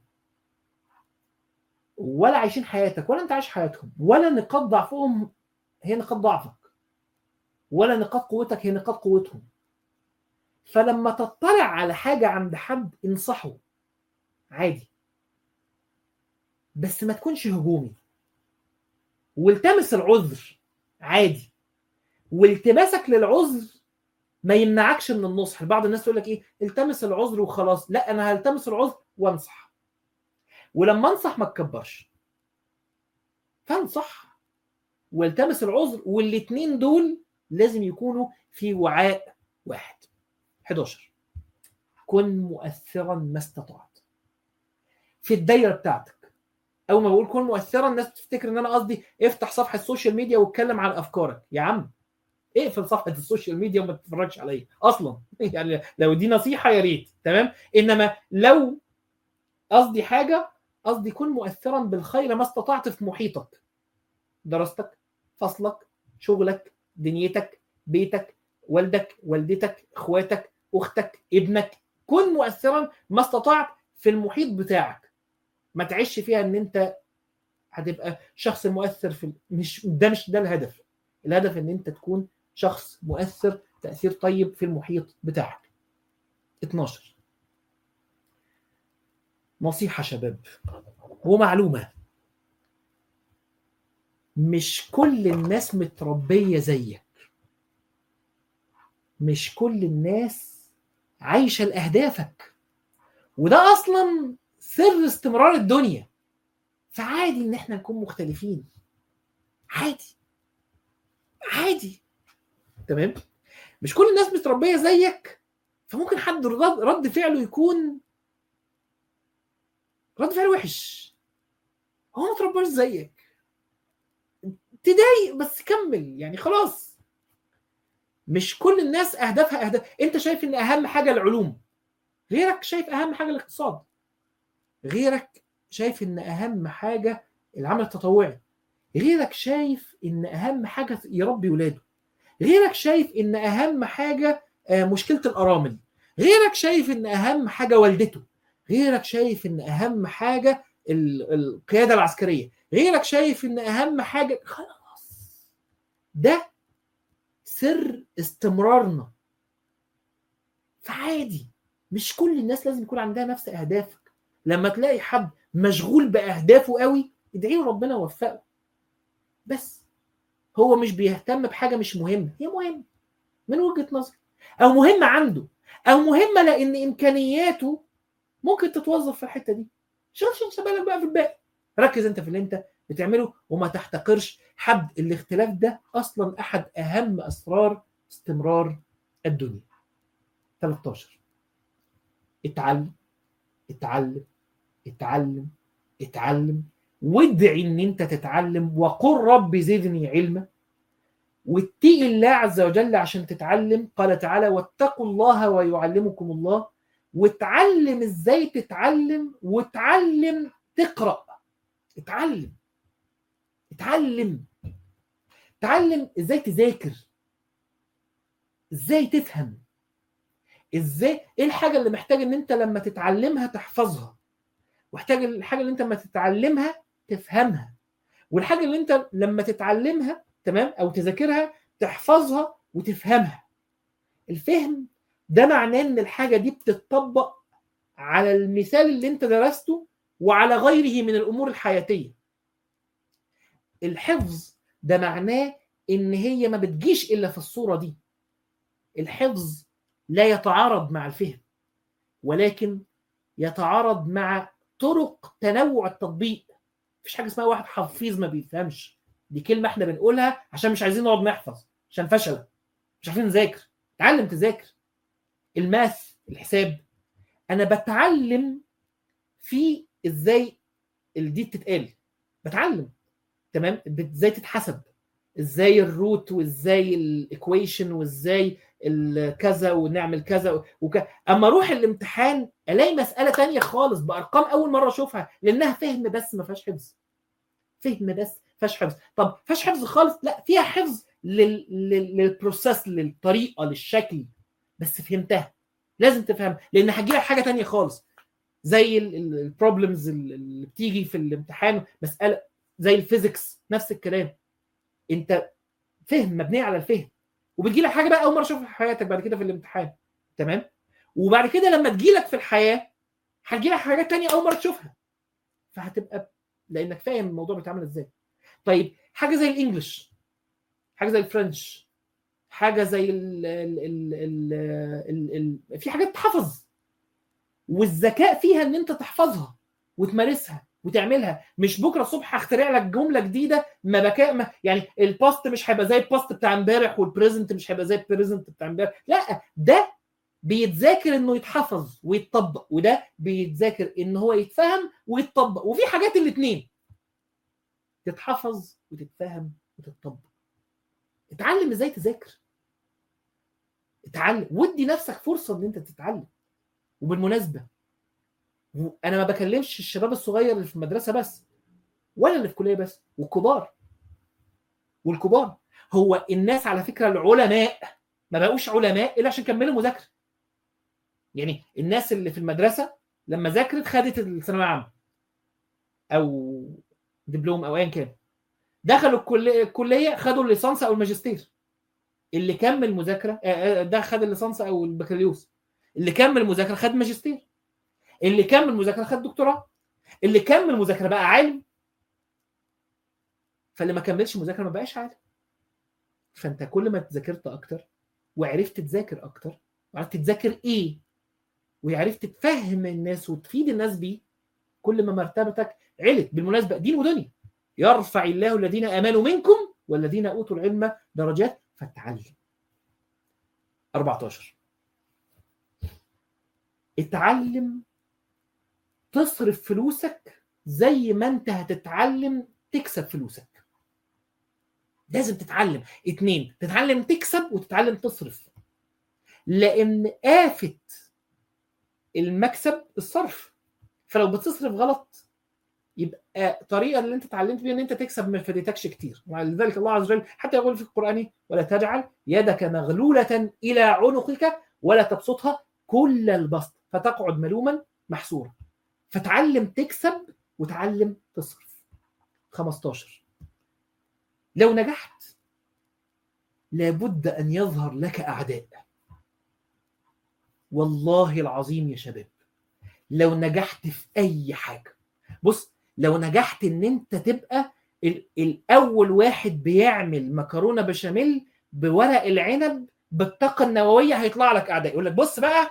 ولا عايشين حياتك ولا انت عايش حياتهم ولا نقاط ضعفهم هي نقاط ضعفك ولا نقاط قوتك هي نقاط قوتهم فلما تطلع على حاجة عند حد انصحه عادي بس ما تكونش هجومي والتمس العذر عادي والتماسك للعذر ما يمنعكش من النصح بعض الناس تقول لك ايه التمس العذر وخلاص لا انا هلتمس العذر وانصح ولما انصح ما تكبرش فانصح والتمس العذر والاثنين دول لازم يكونوا في وعاء واحد 11 كن مؤثرا ما استطعت في الدايره بتاعتك اول ما بقول كن مؤثرا الناس تفتكر ان انا قصدي افتح صفحه السوشيال ميديا واتكلم عن افكارك يا عم اقفل صفحه السوشيال ميديا وما تتفرجش عليا اصلا يعني لو دي نصيحه يا ريت تمام انما لو قصدي حاجه قصدي كن مؤثرا بالخير ما استطعت في محيطك دراستك فصلك شغلك دنيتك بيتك والدك والدتك اخواتك اختك ابنك كن مؤثرا ما استطعت في المحيط بتاعك ما تعيش فيها ان انت هتبقى شخص مؤثر في مش ده مش ده الهدف الهدف ان انت تكون شخص مؤثر تاثير طيب في المحيط بتاعك 12 نصيحه شباب ومعلومه مش كل الناس متربيه زيك مش كل الناس عايشه لاهدافك وده اصلا سر استمرار الدنيا فعادي ان احنا نكون مختلفين عادي عادي تمام مش كل الناس متربيه زيك فممكن حد رد, رد فعله يكون رد فعل وحش هو ما اترباش زيك تضايق بس كمل يعني خلاص مش كل الناس اهدافها اهداف انت شايف ان اهم حاجه العلوم غيرك شايف اهم حاجه الاقتصاد غيرك شايف ان اهم حاجه العمل التطوعي غيرك شايف ان اهم حاجه يربي ولاده غيرك شايف ان اهم حاجه مشكله الارامل غيرك شايف ان اهم حاجه والدته غيرك شايف ان اهم حاجه القياده العسكريه غيرك شايف ان اهم حاجه خلاص ده سر استمرارنا فعادي مش كل الناس لازم يكون عندها نفس اهدافك لما تلاقي حد مشغول باهدافه قوي ادعي له ربنا يوفقه بس هو مش بيهتم بحاجه مش مهمه هي مهمه من وجهه نظري او مهمه عنده او مهمه لان امكانياته ممكن تتوظف في الحته دي شغلش انت بالك بقى في الباقي ركز انت في اللي انت بتعمله وما تحتقرش حد الاختلاف ده اصلا احد اهم اسرار استمرار الدنيا 13 اتعلم اتعلم اتعلم اتعلم وادعي ان انت تتعلم وقل رب زدني علما واتقي الله عز وجل عشان تتعلم قال تعالى واتقوا الله ويعلمكم الله واتعلم ازاي تتعلم واتعلم تقرا اتعلم اتعلم اتعلم ازاي تذاكر ازاي تفهم ازاي ايه الحاجه اللي محتاج ان انت لما تتعلمها تحفظها واحتاج الحاجه اللي انت لما تتعلمها تفهمها والحاجه اللي انت لما تتعلمها تمام او تذاكرها تحفظها وتفهمها الفهم ده معناه ان الحاجه دي بتطبق على المثال اللي انت درسته وعلى غيره من الامور الحياتيه الحفظ ده معناه ان هي ما بتجيش الا في الصوره دي الحفظ لا يتعارض مع الفهم ولكن يتعارض مع طرق تنوع التطبيق مفيش حاجه اسمها واحد حفيظ ما بيفهمش دي كلمه احنا بنقولها عشان مش عايزين نقعد نحفظ عشان فشل مش عارفين نذاكر تعلم تذاكر الماث الحساب انا بتعلم في ازاي دي بتتقال بتعلم تمام ازاي تتحسب ازاي الروت وازاي الايكويشن وازاي ال- كذا ونعمل كذا وك... اما اروح الامتحان الاقي مساله تانية خالص بارقام اول مره اشوفها لانها فهم بس ما فيهاش حفظ فهم بس ما فيهاش حفظ طب فيهاش حفظ خالص لا فيها حفظ لل... لل... للبروسيس للطريقه للشكل بس فهمتها لازم تفهم لان هتجيلك حاجه تانية خالص زي البروبلمز اللي بتيجي في الامتحان مساله زي الفيزيكس نفس الكلام انت فهم مبنيه على الفهم وبتجي لك حاجه بقى اول مره تشوفها في حياتك بعد كده في الامتحان تمام وبعد كده لما تجي لك في الحياه هتجي لك حاجات تانية اول مره تشوفها فهتبقى لانك فاهم الموضوع بيتعمل ازاي طيب حاجه زي الانجليش حاجه زي الفرنش حاجه زي ال ال ال ال ال ال في حاجات تحفظ والذكاء فيها ان انت تحفظها وتمارسها وتعملها مش بكره الصبح هخترع لك جمله جديده ما بكاء ما يعني الباست مش هيبقى زي الباست بتاع امبارح والبريزنت مش هيبقى زي البريزنت بتاع امبارح لا ده بيتذاكر انه يتحفظ ويتطبق وده بيتذاكر ان هو يتفهم ويتطبق وفي حاجات الاثنين تتحفظ وتتفهم وتتطبق اتعلم ازاي تذاكر اتعلم ودي نفسك فرصه ان انت تتعلم وبالمناسبه انا ما بكلمش الشباب الصغير اللي في المدرسه بس ولا اللي في كليه بس والكبار والكبار هو الناس على فكره العلماء ما بقوش علماء الا عشان كملوا مذاكره يعني الناس اللي في المدرسه لما ذاكرت خدت الثانويه العامه او دبلوم او ايا كان دخلوا الكليه الكليه خدوا الليسانس او الماجستير اللي كمل مذاكره ده خد الليسانس او البكالوريوس اللي كمل مذاكره خد ماجستير اللي كمل مذاكره خد دكتوراه اللي كمل مذاكره بقى عالم فاللي ما كملش مذاكره ما بقاش عالم فانت كل ما ذاكرت اكتر وعرفت تذاكر اكتر وعرفت تذاكر ايه وعرفت تفهم الناس وتفيد الناس بيه كل ما مرتبتك علت بالمناسبه دين ودنيا يرفع الله الذين امنوا منكم والذين اوتوا العلم درجات فاتعلم 14 اتعلم تصرف فلوسك زي ما انت هتتعلم تكسب فلوسك لازم تتعلم اتنين تتعلم تكسب وتتعلم تصرف لان آفة المكسب الصرف فلو بتصرف غلط يبقى الطريقه اللي انت اتعلمت بيها ان انت تكسب ما فادتكش كتير ولذلك الله عز وجل حتى يقول في القران ولا تجعل يدك مغلوله الى عنقك ولا تبسطها كل البسط فتقعد ملوما محسورا فتعلم تكسب وتعلم تصرف 15 لو نجحت لابد ان يظهر لك اعداء والله العظيم يا شباب لو نجحت في اي حاجه بص لو نجحت ان انت تبقى الاول واحد بيعمل مكرونه بشاميل بورق العنب بالطاقه النوويه هيطلع لك اعداء يقول لك بص بقى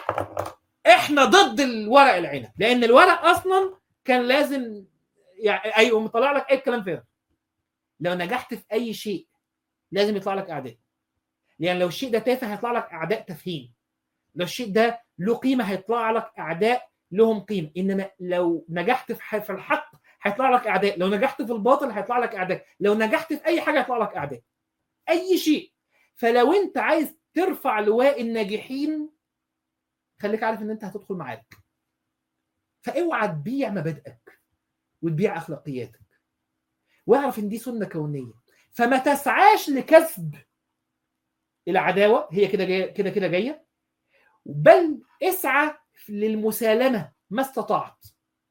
احنا ضد الورق العنب لان الورق اصلا كان لازم يعني ايوه مطلع لك اي كلام فارغ لو نجحت في اي شيء لازم يطلع لك اعداء يعني لو الشيء ده تافه هيطلع لك اعداء تافهين لو الشيء ده له قيمه هيطلع لك اعداء لهم قيمه انما لو نجحت في الحق هيطلع لك اعداء لو نجحت في الباطل هيطلع لك اعداء لو نجحت في اي حاجه هيطلع لك اعداء اي شيء فلو انت عايز ترفع لواء الناجحين خليك عارف ان انت هتدخل معارك فاوعى تبيع مبادئك وتبيع اخلاقياتك واعرف ان دي سنه كونيه فما تسعاش لكسب العداوه هي كده جايه كده كده جايه بل اسعى للمسالمه ما استطعت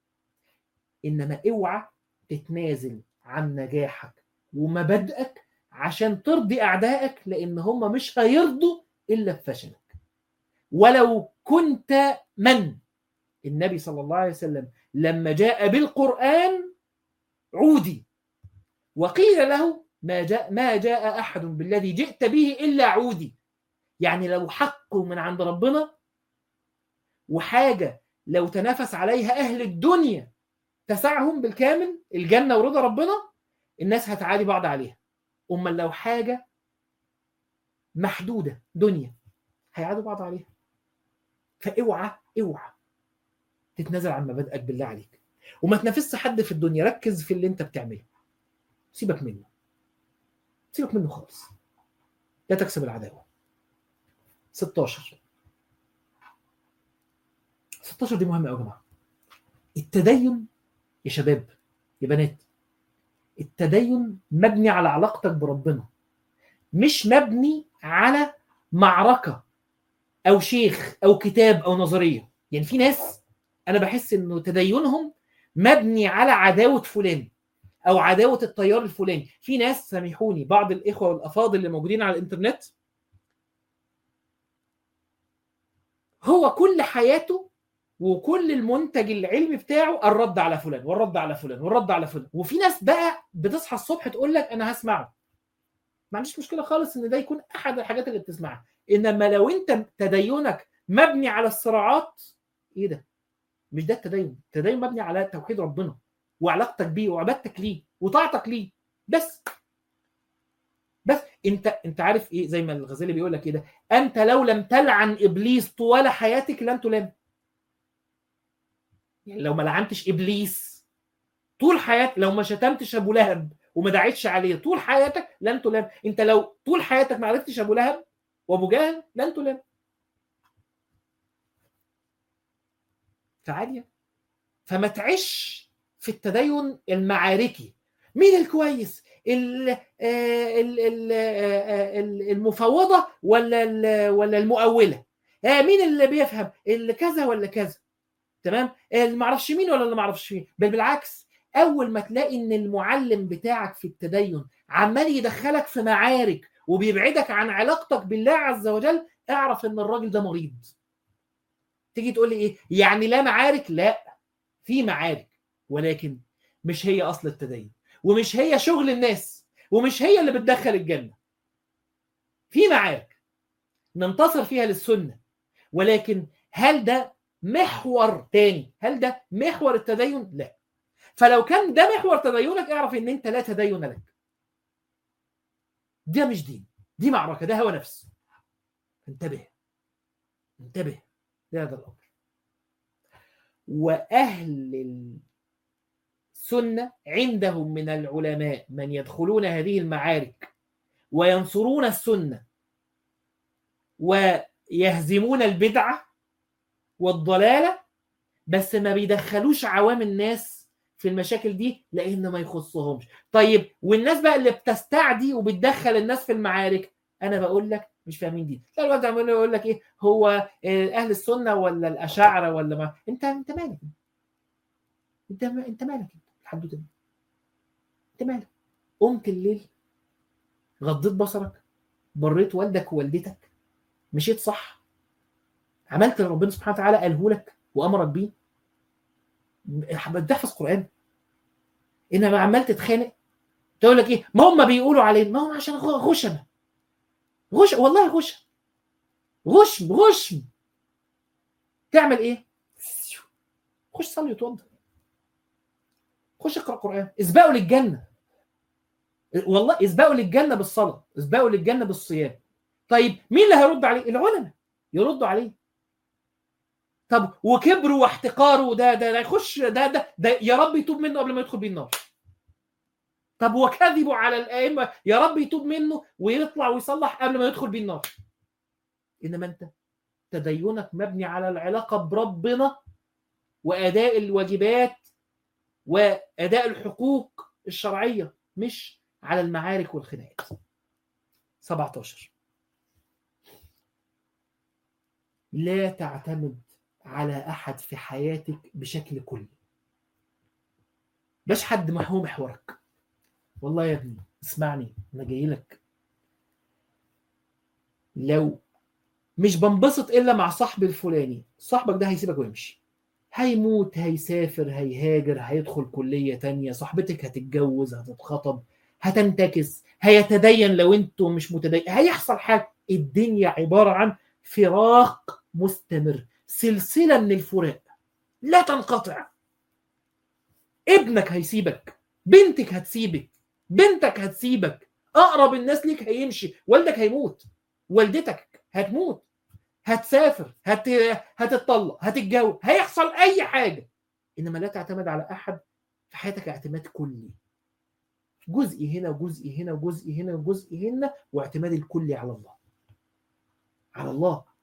انما اوعى تتنازل عن نجاحك ومبادئك عشان ترضي اعدائك لان هم مش هيرضوا الا بفشلك ولو كنت من النبي صلى الله عليه وسلم لما جاء بالقران عودي وقيل له ما جاء ما جاء احد بالذي جئت به الا عودي يعني لو حق من عند ربنا وحاجه لو تنافس عليها اهل الدنيا تسعهم بالكامل الجنه ورضا ربنا الناس هتعادي بعض عليها اما لو حاجه محدوده دنيا هيعادوا بعض عليها فاوعى اوعى تتنازل عن مبادئك بالله عليك وما تنافسش حد في الدنيا ركز في اللي انت بتعمله سيبك منه سيبك منه خالص لا تكسب العداوه 16 16 دي مهمه قوي يا جماعه التدين يا شباب يا بنات التدين مبني على علاقتك بربنا مش مبني على معركه او شيخ او كتاب او نظريه يعني في ناس انا بحس انه تدينهم مبني على عداوه فلان او عداوه التيار الفلاني في ناس سامحوني بعض الاخوه والافاضل اللي موجودين على الانترنت هو كل حياته وكل المنتج العلمي بتاعه الرد على فلان والرد على فلان والرد على فلان وفي ناس بقى بتصحى الصبح تقول لك انا هسمعه ما عنديش مشكله خالص ان ده يكون احد الحاجات اللي بتسمعها انما لو انت تدينك مبني على الصراعات ايه ده مش ده التدين التدين مبني على توحيد ربنا وعلاقتك بيه وعبادتك ليه وطاعتك ليه بس بس انت انت عارف ايه زي ما الغزالي بيقول لك كده انت لو لم تلعن ابليس طوال حياتك لن تلام يعني لو ما لعنتش ابليس طول حياتك لو ما شتمتش ابو لهب وما دعيتش عليه طول حياتك لن تلام انت لو طول حياتك ما عرفتش ابو لهب وابو جهل لن تلام فعاليه فما تعيش في التدين المعاركي مين الكويس المفوضه ولا ولا المؤوله مين اللي بيفهم اللي كذا ولا كذا تمام اللي ما اعرفش مين ولا اللي ما اعرفش مين بل بالعكس اول ما تلاقي ان المعلم بتاعك في التدين عمال يدخلك في معارك وبيبعدك عن علاقتك بالله عز وجل اعرف ان الراجل ده مريض تيجي تقول لي ايه يعني لا معارك لا في معارك ولكن مش هي اصل التدين ومش هي شغل الناس ومش هي اللي بتدخل الجنه في معارك ننتصر فيها للسنه ولكن هل ده محور تاني هل ده محور التدين لا فلو كان ده محور تدينك اعرف ان انت لا تدين لك ده مش دين دي معركه ده هو نفس انتبه انتبه لهذا الامر واهل السنه عندهم من العلماء من يدخلون هذه المعارك وينصرون السنه ويهزمون البدعه والضلاله بس ما بيدخلوش عوام الناس في المشاكل دي لان ما يخصهمش طيب والناس بقى اللي بتستعدي وبتدخل الناس في المعارك انا بقول لك مش فاهمين دي لا الواد عمال يقول لك ايه هو اهل السنه ولا الاشاعره ولا ما انت انت مالك انت انت مالك الحمد لله انت مالك قمت الليل غضيت بصرك بريت والدك ووالدتك مشيت صح عملت اللي ربنا سبحانه وتعالى قاله لك وامرك بيه بتحفظ قران انما عمال تتخانق تقول لك ايه ما هم بيقولوا علينا ما هم عشان غشمه غش والله غشم غشم غشم تعمل ايه؟ خش صلي وتوضى خش اقرا قران اسبقوا للجنه والله اسبقوا للجنه بالصلاه اسبقوا للجنه بالصيام طيب مين اللي هيرد عليه العلماء يردوا عليه طب وكبره واحتقاره ده ده ده يخش ده ده ده يا رب يتوب منه قبل ما يدخل بيه النار طب وكذبوا على الائمه يا رب يتوب منه ويطلع ويصلح قبل ما يدخل بيه النار انما انت تدينك مبني على العلاقه بربنا واداء الواجبات واداء الحقوق الشرعيه مش على المعارك والخناقات 17 لا تعتمد على احد في حياتك بشكل كلي باش حد محو محورك والله يا ابني اسمعني انا جاي لك لو مش بنبسط الا مع صاحبي الفلاني صاحبك ده هيسيبك ويمشي هيموت هيسافر هيهاجر هيدخل كلية تانية صاحبتك هتتجوز هتتخطب هتنتكس هيتدين لو انتوا مش متدين هيحصل حاجة الدنيا عبارة عن فراق مستمر سلسلة من الفراق لا تنقطع ابنك هيسيبك بنتك هتسيبك بنتك هتسيبك اقرب الناس ليك هيمشي والدك هيموت والدتك هتموت هتسافر هت... هتتطلق هتتجوز هيحصل اي حاجه انما لا تعتمد على احد في حياتك اعتماد كلي جزء هنا وجزء هنا وجزء هنا وجزء هنا واعتماد الكلي على الله على الله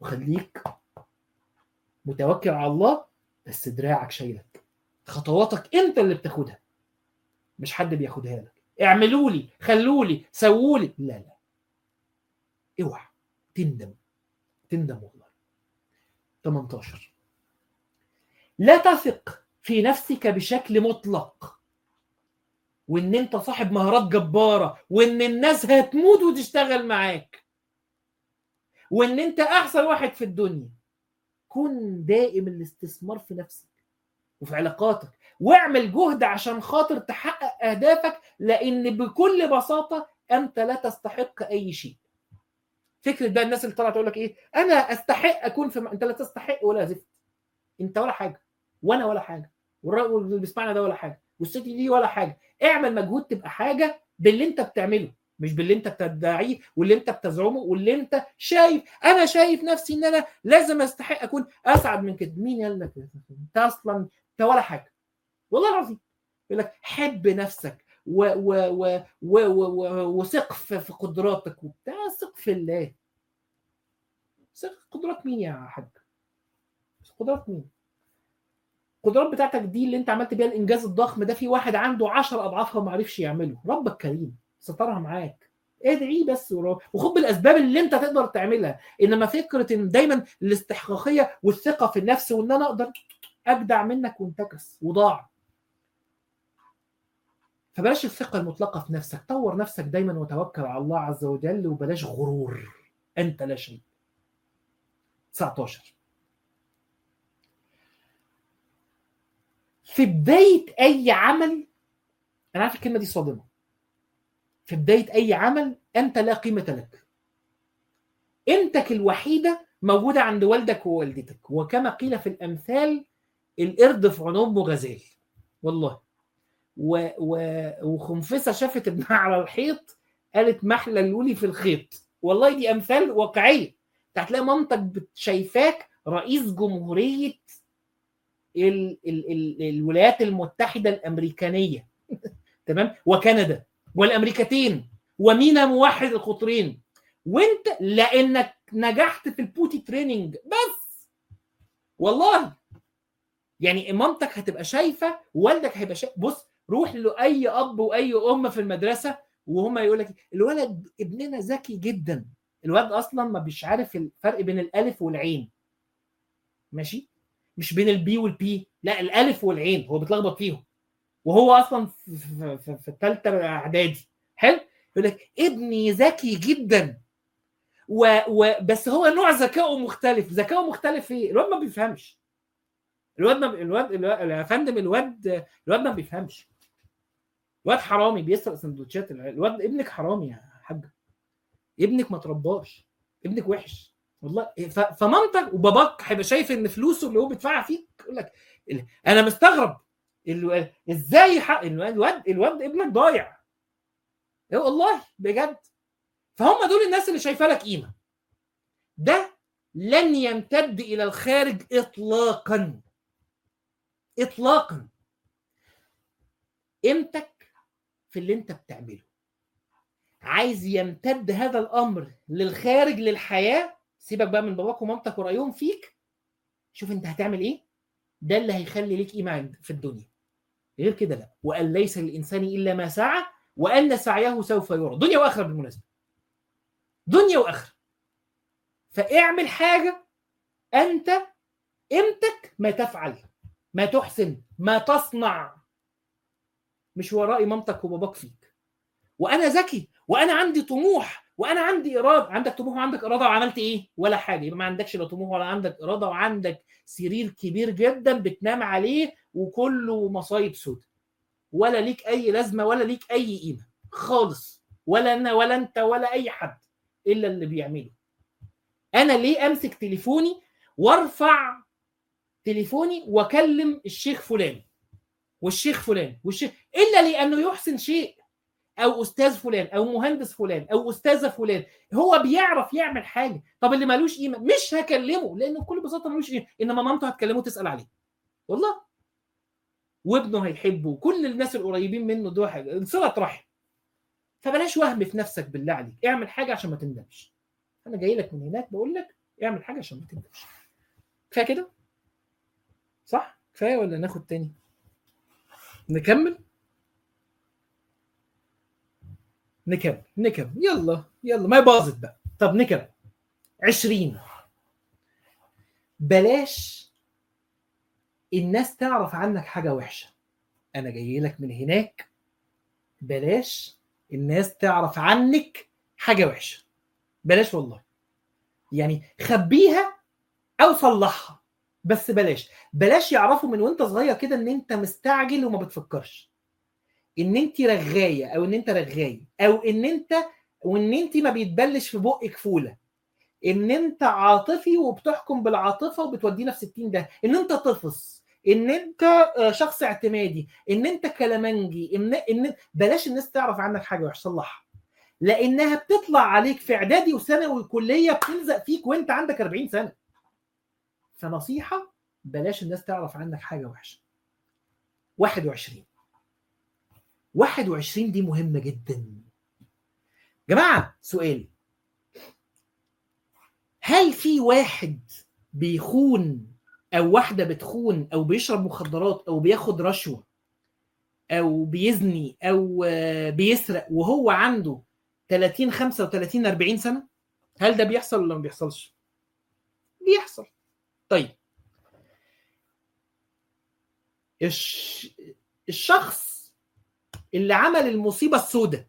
وخليك متوكل على الله بس دراعك شايلك خطواتك انت اللي بتاخدها مش حد بياخدها لك اعملوا لي خلوا لي سووا لي لا لا اوعى تندم تندم والله 18 لا تثق في نفسك بشكل مطلق وان انت صاحب مهارات جباره وان الناس هتموت وتشتغل معاك وان انت احسن واحد في الدنيا كن دائم الاستثمار في نفسك وفي علاقاتك واعمل جهد عشان خاطر تحقق اهدافك لان بكل بساطه انت لا تستحق اي شيء فكره بقى الناس اللي طلعت تقول لك ايه انا استحق اكون في م... انت لا تستحق ولا زفت انت ولا حاجه وانا ولا حاجه والراجل اللي بيسمعنا ده ولا حاجه والست دي ولا حاجه اعمل مجهود تبقى حاجه باللي انت بتعمله مش باللي انت بتدعيه واللي انت بتزعمه واللي انت شايف انا شايف نفسي ان انا لازم استحق اكون اسعد من كده مين قال لك انت اصلا انت ولا حاجه والله العظيم يقول لك حب نفسك و و و و و و وثق في في قدراتك وبتاع ثق في الله ثق قدرات مين يا حاج قدرات مين القدرات بتاعتك دي اللي انت عملت بيها الانجاز الضخم ده في واحد عنده 10 اضعافها وما عرفش يعمله ربك كريم سترها معاك ادعي بس وخد بالاسباب اللي انت تقدر تعملها انما فكره ان دايما الاستحقاقيه والثقه في النفس وان انا اقدر اجدع منك وانتكس وضاع فبلاش الثقه المطلقه في نفسك طور نفسك دايما وتوكل على الله عز وجل وبلاش غرور انت لا شيء 19 في بدايه اي عمل انا عارف الكلمه دي صادمه في بدايه اي عمل انت لا قيمه لك قيمتك الوحيده موجوده عند والدك ووالدتك وكما قيل في الامثال القرد في عنق غزال والله و... و... وخنفسه شافت ابنها على الحيط قالت محلى اللولي في الخيط والله دي امثال واقعيه هتلاقي مامتك شايفاك رئيس جمهوريه ال... ال... ال... الولايات المتحده الامريكانيه تمام وكندا والامريكتين ومينا موحد القطرين وانت لانك نجحت في البوتي تريننج بس والله يعني مامتك هتبقى شايفه والدك هيبقى شايف بص روح لاي اب واي ام في المدرسه وهم يقول لك الولد ابننا ذكي جدا الولد اصلا ما بيش عارف الفرق بين الالف والعين ماشي مش بين البي والبي لا الالف والعين هو بيتلخبط فيهم وهو اصلا في, في, في, في الثالثه اعدادي حلو يقول لك ابني ذكي جدا و, و بس هو نوع ذكائه مختلف ذكائه مختلف في الواد ما بيفهمش الواد ما الواد يا فندم الواد الواد ما بيفهمش الواد حرامي بيسرق سندوتشات الواد ابنك حرامي يا حاجه ابنك ما ترباش ابنك وحش والله فمامتك وباباك هيبقى شايف ان فلوسه اللي هو بيدفعها فيك يقول لك انا مستغرب ازاي حق الواد الواد ابنك ضايع والله بجد فهم دول الناس اللي شايفه لك قيمه ده لن يمتد الى الخارج اطلاقا اطلاقا قيمتك في اللي انت بتعمله عايز يمتد هذا الامر للخارج للحياه سيبك بقى من باباك ومامتك ورايهم فيك شوف انت هتعمل ايه ده اللي هيخلي ليك قيمه في الدنيا غير كده لا وان ليس للانسان الا ما سعى وان سعيه سوف يرى دنيا واخره بالمناسبه دنيا واخره فاعمل حاجه انت قيمتك ما تفعل ما تحسن ما تصنع مش وراء مامتك وباباك فيك وانا ذكي وانا عندي طموح وانا عندي اراده عندك طموح وعندك اراده وعملت ايه ولا حاجه يبقى ما عندكش لا طموح ولا عندك اراده وعندك سرير كبير جدا بتنام عليه وكله مصايب سود ولا ليك اي لازمه ولا ليك اي قيمه خالص ولا انا ولا انت ولا اي حد الا اللي بيعمله انا ليه امسك تليفوني وارفع تليفوني واكلم الشيخ فلان والشيخ فلان والشيخ الا لانه يحسن شيء او استاذ فلان او مهندس فلان او استاذه فلان هو بيعرف يعمل حاجه طب اللي ملوش قيمه مش هكلمه لانه بكل بساطه ملوش قيمه انما مامته هتكلمه تسال عليه والله وابنه هيحبه وكل الناس القريبين منه دول حاجه صله رحم فبلاش وهم في نفسك بالله عليك اعمل حاجه عشان ما تندمش انا جاي لك من هناك بقول لك اعمل حاجه عشان ما تندمش كفايه كده صح كفايه ولا ناخد تاني نكمل نكمل نكمل يلا يلا ما باظت بقى طب نكمل 20 بلاش الناس تعرف عنك حاجه وحشه انا جاي لك من هناك بلاش الناس تعرف عنك حاجه وحشه بلاش والله يعني خبيها او صلحها بس بلاش بلاش يعرفوا من وانت صغير كده ان انت مستعجل وما بتفكرش ان انت رغايه او ان انت رغاي او ان انت وان انت ما بيتبلش في بقك فوله ان انت عاطفي وبتحكم بالعاطفه وبتودينا في 60 ده ان انت طفص ان انت شخص اعتمادي ان انت كلامنجي ان ان بلاش الناس تعرف عنك حاجه وحشه صلحها لانها بتطلع عليك في اعدادي وثانوي وكليه بتلزق فيك وانت عندك 40 سنه فنصيحه بلاش الناس تعرف عنك حاجه وحشه 21 21 دي مهمه جدا جماعه سؤال هل في واحد بيخون او واحده بتخون او بيشرب مخدرات او بياخد رشوه او بيزني او بيسرق وهو عنده 30 35 40 سنه هل ده بيحصل ولا ما بيحصلش بيحصل طيب الش... الشخص اللي عمل المصيبه السوداء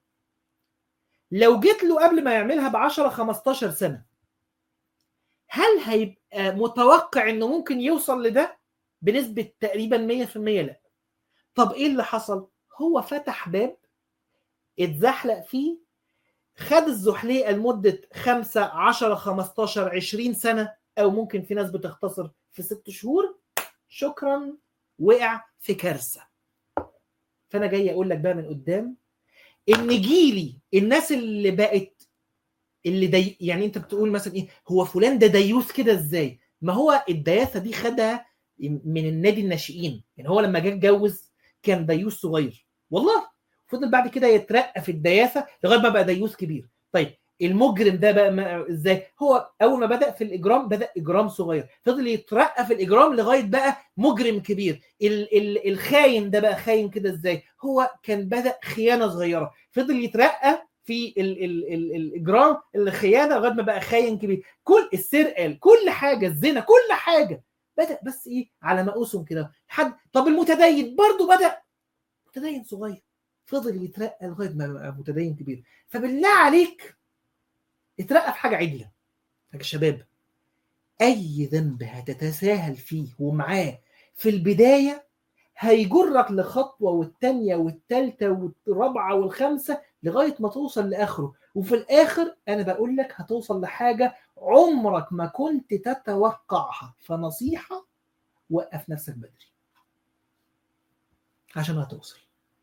لو جيت له قبل ما يعملها ب 10 15 سنه هل هيبقى متوقع انه ممكن يوصل لده بنسبه تقريبا 100% لا طب ايه اللي حصل هو فتح باب اتزحلق فيه خد الزحليقه لمده 5 10 15 20 سنه او ممكن في ناس بتختصر في ست شهور شكرا وقع في كارثه فانا جاي اقول لك بقى من قدام ان جيلي الناس اللي بقت اللي دي يعني انت بتقول مثلا ايه هو فلان ده ديوث كده ازاي ما هو الدياثه دي خدها من النادي الناشئين يعني هو لما جه اتجوز كان ديوث صغير والله فضل بعد كده يترقى في الدياثه لغايه ما بقى ديوث كبير طيب المجرم ده بقى ما ازاي هو اول ما بدا في الاجرام بدا اجرام صغير فضل يترقى في الاجرام لغايه بقى مجرم كبير ال ال الخاين ده بقى خاين كده ازاي هو كان بدا خيانه صغيره فضل يترقى في ال ال ال الاجرام الخيانه لغايه ما بقى خاين كبير كل السرقه كل حاجه الزنا كل حاجه بدا بس ايه على مقاسهم كده حد طب المتدين برضه بدا متدين صغير فضل يترقى لغايه ما بقى متدين كبير فبالله عليك اترقى في حاجه عدله يا شباب اي ذنب هتتساهل فيه ومعاه في البدايه هيجرك لخطوه والثانيه والثالثه والرابعه والخامسه لغايه ما توصل لاخره وفي الاخر انا بقول لك هتوصل لحاجه عمرك ما كنت تتوقعها فنصيحه وقف نفسك بدري عشان هتوصل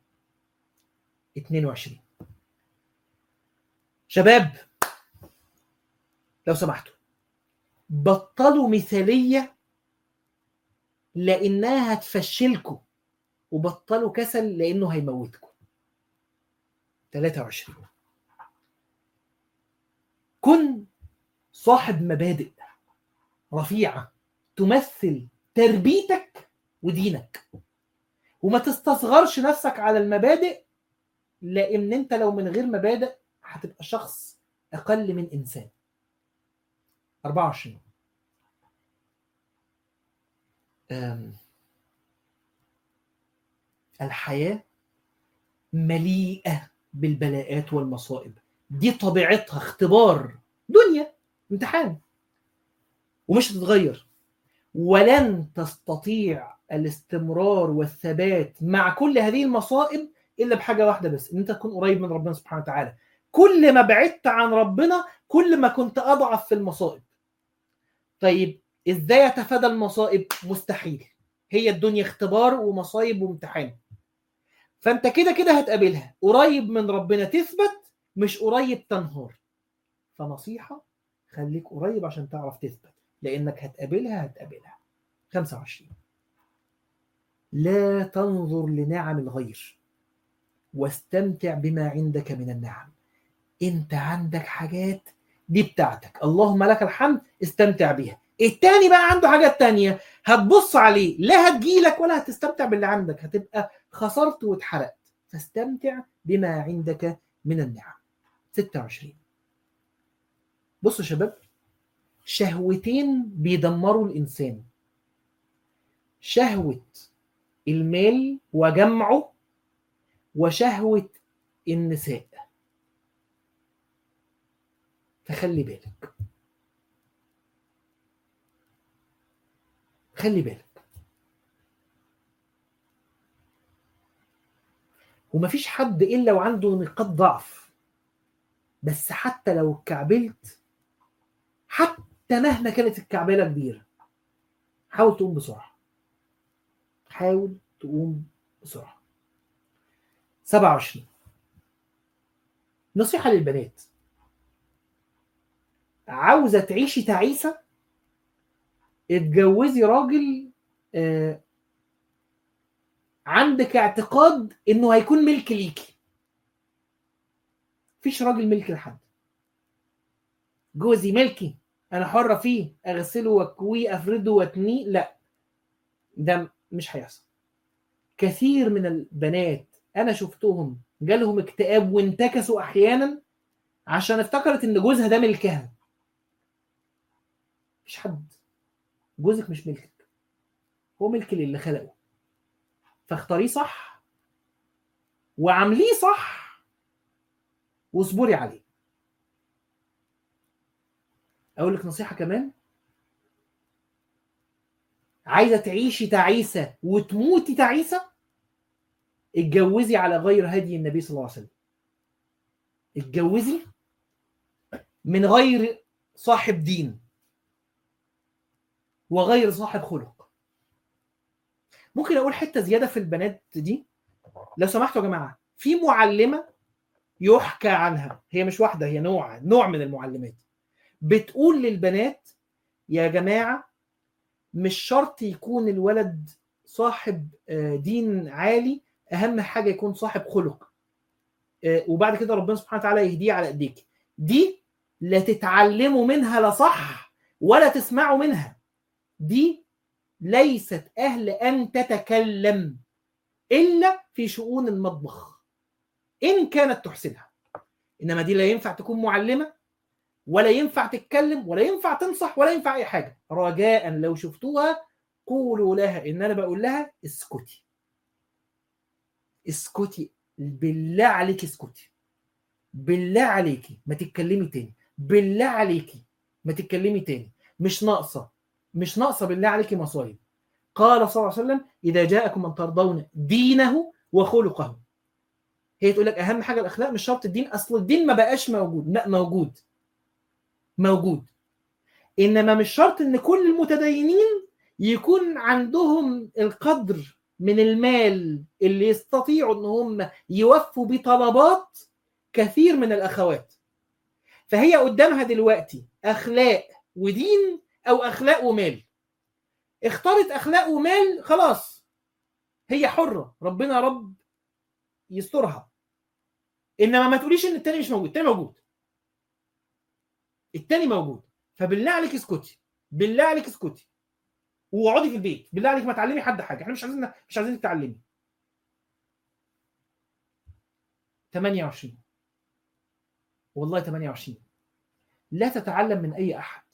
22 شباب لو سمحتوا بطلوا مثاليه لانها هتفشلكم وبطلوا كسل لانه هيموتكم 23 كن صاحب مبادئ رفيعه تمثل تربيتك ودينك وما تستصغرش نفسك على المبادئ لان انت لو من غير مبادئ هتبقى شخص اقل من انسان 24 الحياة مليئة بالبلاءات والمصائب دي طبيعتها اختبار دنيا امتحان ومش هتتغير ولن تستطيع الاستمرار والثبات مع كل هذه المصائب الا بحاجه واحده بس ان انت تكون قريب من ربنا سبحانه وتعالى كل ما بعدت عن ربنا كل ما كنت اضعف في المصائب طيب ازاي اتفادى المصائب مستحيل هي الدنيا اختبار ومصايب وامتحان فانت كده كده هتقابلها قريب من ربنا تثبت مش قريب تنهار فنصيحة خليك قريب عشان تعرف تثبت لانك هتقابلها هتقابلها 25 لا تنظر لنعم الغير واستمتع بما عندك من النعم انت عندك حاجات دي بتاعتك اللهم لك الحمد استمتع بيها التاني بقى عنده حاجات تانية هتبص عليه لا هتجيلك ولا هتستمتع باللي عندك هتبقى خسرت واتحرقت فاستمتع بما عندك من النعم 26 بصوا يا شباب شهوتين بيدمروا الإنسان شهوة المال وجمعه وشهوة النساء فخلي بالك خلي بالك ومفيش حد الا وعنده نقاط ضعف بس حتى لو اتكعبلت حتى مهما كانت الكعبله كبيره حاول تقوم بسرعه حاول تقوم بسرعه 27 نصيحه للبنات عاوزه تعيشي تعيسه اتجوزي راجل آه عندك اعتقاد انه هيكون ملك ليكي مفيش راجل ملك لحد جوزي ملكي انا حره فيه اغسله واكويه افرده واتنيه لا ده مش هيحصل كثير من البنات انا شفتهم جالهم اكتئاب وانتكسوا احيانا عشان افتكرت ان جوزها ده ملكها مفيش حد جوزك مش ملكك هو ملك للي خلقه فاختاريه صح وعامليه صح واصبري عليه اقول لك نصيحه كمان عايزه تعيشي تعيسه وتموتي تعيسه اتجوزي على غير هدي النبي صلى الله عليه وسلم اتجوزي من غير صاحب دين وغير صاحب خلق ممكن اقول حته زياده في البنات دي لو سمحتوا يا جماعه في معلمه يحكى عنها هي مش واحده هي نوع نوع من المعلمات بتقول للبنات يا جماعه مش شرط يكون الولد صاحب دين عالي اهم حاجه يكون صاحب خلق وبعد كده ربنا سبحانه وتعالى يهديه على ايديك دي لا تتعلموا منها لا صح ولا تسمعوا منها دي ليست اهل ان تتكلم الا في شؤون المطبخ ان كانت تحسنها انما دي لا ينفع تكون معلمه ولا ينفع تتكلم ولا ينفع تنصح ولا ينفع اي حاجه رجاء لو شفتوها قولوا لها ان انا بقول لها اسكتي اسكتي بالله عليك اسكتي بالله عليكي ما تتكلمي تاني بالله عليكي ما تتكلمي تاني مش ناقصه مش ناقصه بالله عليكي مصايب قال صلى الله عليه وسلم اذا جاءكم من ترضون دينه وخلقه هي تقول لك اهم حاجه الاخلاق مش شرط الدين اصل الدين ما بقاش موجود لا موجود موجود انما مش شرط ان كل المتدينين يكون عندهم القدر من المال اللي يستطيعوا ان هم يوفوا بطلبات كثير من الاخوات فهي قدامها دلوقتي اخلاق ودين او اخلاق ومال اختارت اخلاق ومال خلاص هي حره ربنا رب يسترها انما ما تقوليش ان التاني مش موجود التاني موجود التاني موجود فبالله عليك اسكتي بالله عليك اسكتي واقعدي في البيت بالله عليك ما تعلمي حد حاجه احنا مش عايزين مش عايزينك تعلمي 28 والله 28 لا تتعلم من اي احد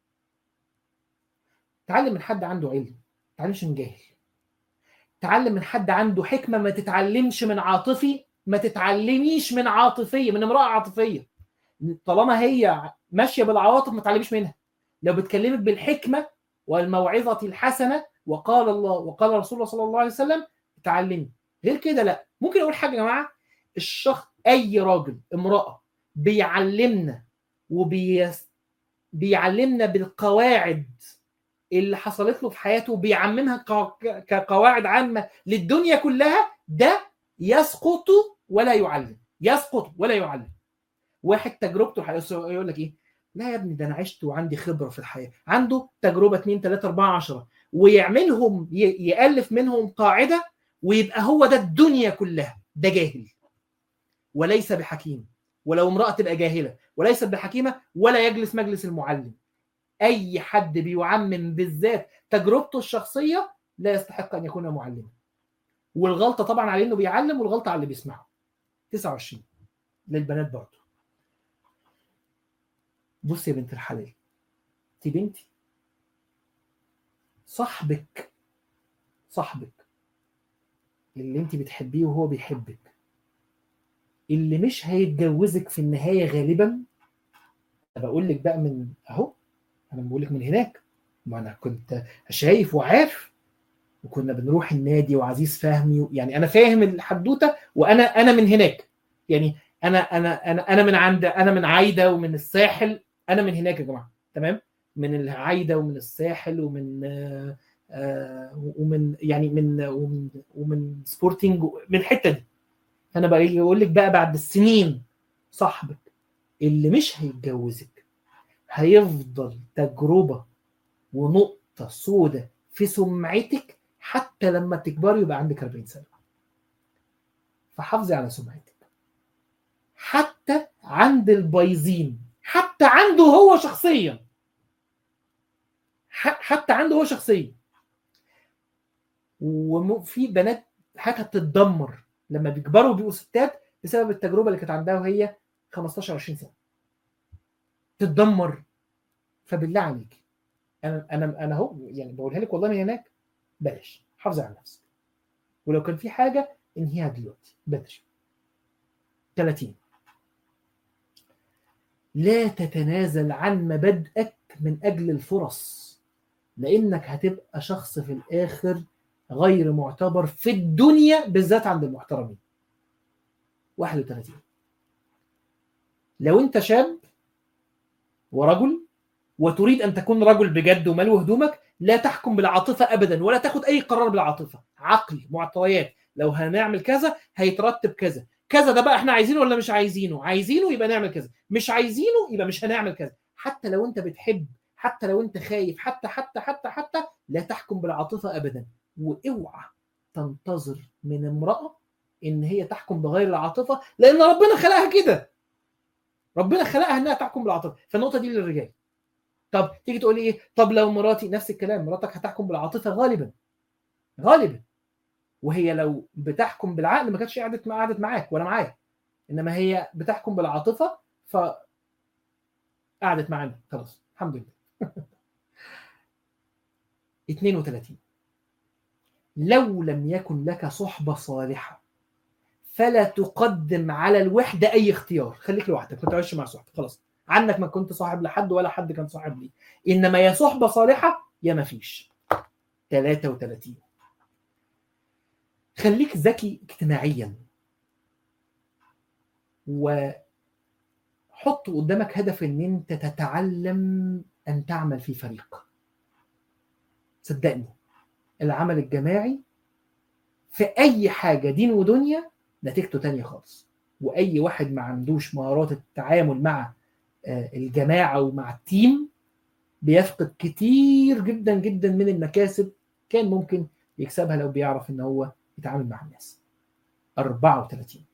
تعلم من حد عنده علم ما تتعلمش من جاهل تعلم من حد عنده حكمه ما تتعلمش من عاطفي ما تتعلميش من عاطفيه من امراه عاطفيه طالما هي ماشيه بالعواطف ما تعلميش منها لو بتكلمك بالحكمه والموعظه الحسنه وقال الله وقال رسول الله صلى الله عليه وسلم تعلمي غير كده لا ممكن اقول حاجه يا جماعه الشخص اي راجل امراه بيعلمنا وبيس بيعلمنا بالقواعد اللي حصلت له في حياته وبيعممها كقواعد عامه للدنيا كلها ده يسقط ولا يعلم يسقط ولا يعلم واحد تجربته يقول لك ايه لا يا ابني ده انا عشت وعندي خبره في الحياه عنده تجربه 2 3 4 10 ويعملهم يالف منهم قاعده ويبقى هو ده الدنيا كلها ده جاهل وليس بحكيم ولو امراه تبقى جاهله وليست بحكيمه ولا يجلس مجلس المعلم اي حد بيعمم بالذات تجربته الشخصيه لا يستحق ان يكون معلما والغلطه طبعا على انه بيعلم والغلطه على اللي بيسمعه 29 للبنات برضه بص يا بنت الحلال انت بنتي صاحبك صاحبك اللي انت بتحبيه وهو بيحبك اللي مش هيتجوزك في النهايه غالبا بقول لك بقى من اهو انا بقول لك من هناك ما انا كنت شايف وعارف وكنا بنروح النادي وعزيز فهمي يعني انا فاهم الحدوته وانا انا من هناك يعني انا انا انا انا من عند انا من عايده ومن الساحل انا من هناك يا جماعه تمام من العايده ومن الساحل ومن آه آه ومن يعني من ومن, ومن سبورتنج من الحته دي انا بقى اقول لك بقى بعد السنين صاحبك اللي مش هيتجوزك هيفضل تجربه ونقطه سودة في سمعتك حتى لما تكبري ويبقى عندك 40 سنه فحافظي على سمعتك حتى عند البايظين حتى عنده هو شخصيا حتى عنده هو شخصيا وفي بنات حياتها بتتدمر لما بيكبروا وبيبقوا ستات بسبب التجربه اللي كانت عندها وهي 15 20 سنه تتدمر فبالله عليك انا انا انا اهو يعني بقولها لك والله من هناك بلاش حافظي على نفسك ولو كان في حاجه انهيها دلوقتي بدري 30 لا تتنازل عن مبادئك من اجل الفرص لانك هتبقى شخص في الاخر غير معتبر في الدنيا بالذات عند المحترمين 31 لو انت شاب ورجل وتريد ان تكون رجل بجد وملو هدومك لا تحكم بالعاطفه ابدا ولا تاخد اي قرار بالعاطفه عقل معطيات لو هنعمل كذا هيترتب كذا كذا ده بقى احنا عايزينه ولا مش عايزينه عايزينه يبقى نعمل كذا مش عايزينه يبقى مش هنعمل كذا حتى لو انت بتحب حتى لو انت خايف حتى حتى حتى حتى لا تحكم بالعاطفه ابدا واوعى تنتظر من امراه ان هي تحكم بغير العاطفه لان ربنا خلقها كده ربنا خلقها انها تحكم بالعاطفه فالنقطه دي للرجال طب تيجي تقول ايه طب لو مراتي نفس الكلام مراتك هتحكم بالعاطفه غالبا غالبا وهي لو بتحكم بالعقل ما كانتش قعدت قعدت معاك ولا معايا انما هي بتحكم بالعاطفه ف قعدت معانا خلاص الحمد لله 32 لو لم يكن لك صحبه صالحه فلا تقدم على الوحده اي اختيار خليك لوحدك ما تقعدش مع صحبه خلاص عنك ما كنت صاحب لحد ولا حد كان صاحب لي انما يا صحبه صالحه يا ما فيش 33 خليك ذكي اجتماعيا وحط قدامك هدف ان انت تتعلم ان تعمل في فريق صدقني العمل الجماعي في اي حاجه دين ودنيا نتيجته تانية خالص واي واحد ما عندوش مهارات التعامل مع الجماعه ومع التيم بيفقد كتير جدا جدا من المكاسب كان ممكن يكسبها لو بيعرف ان هو يتعامل مع الناس 34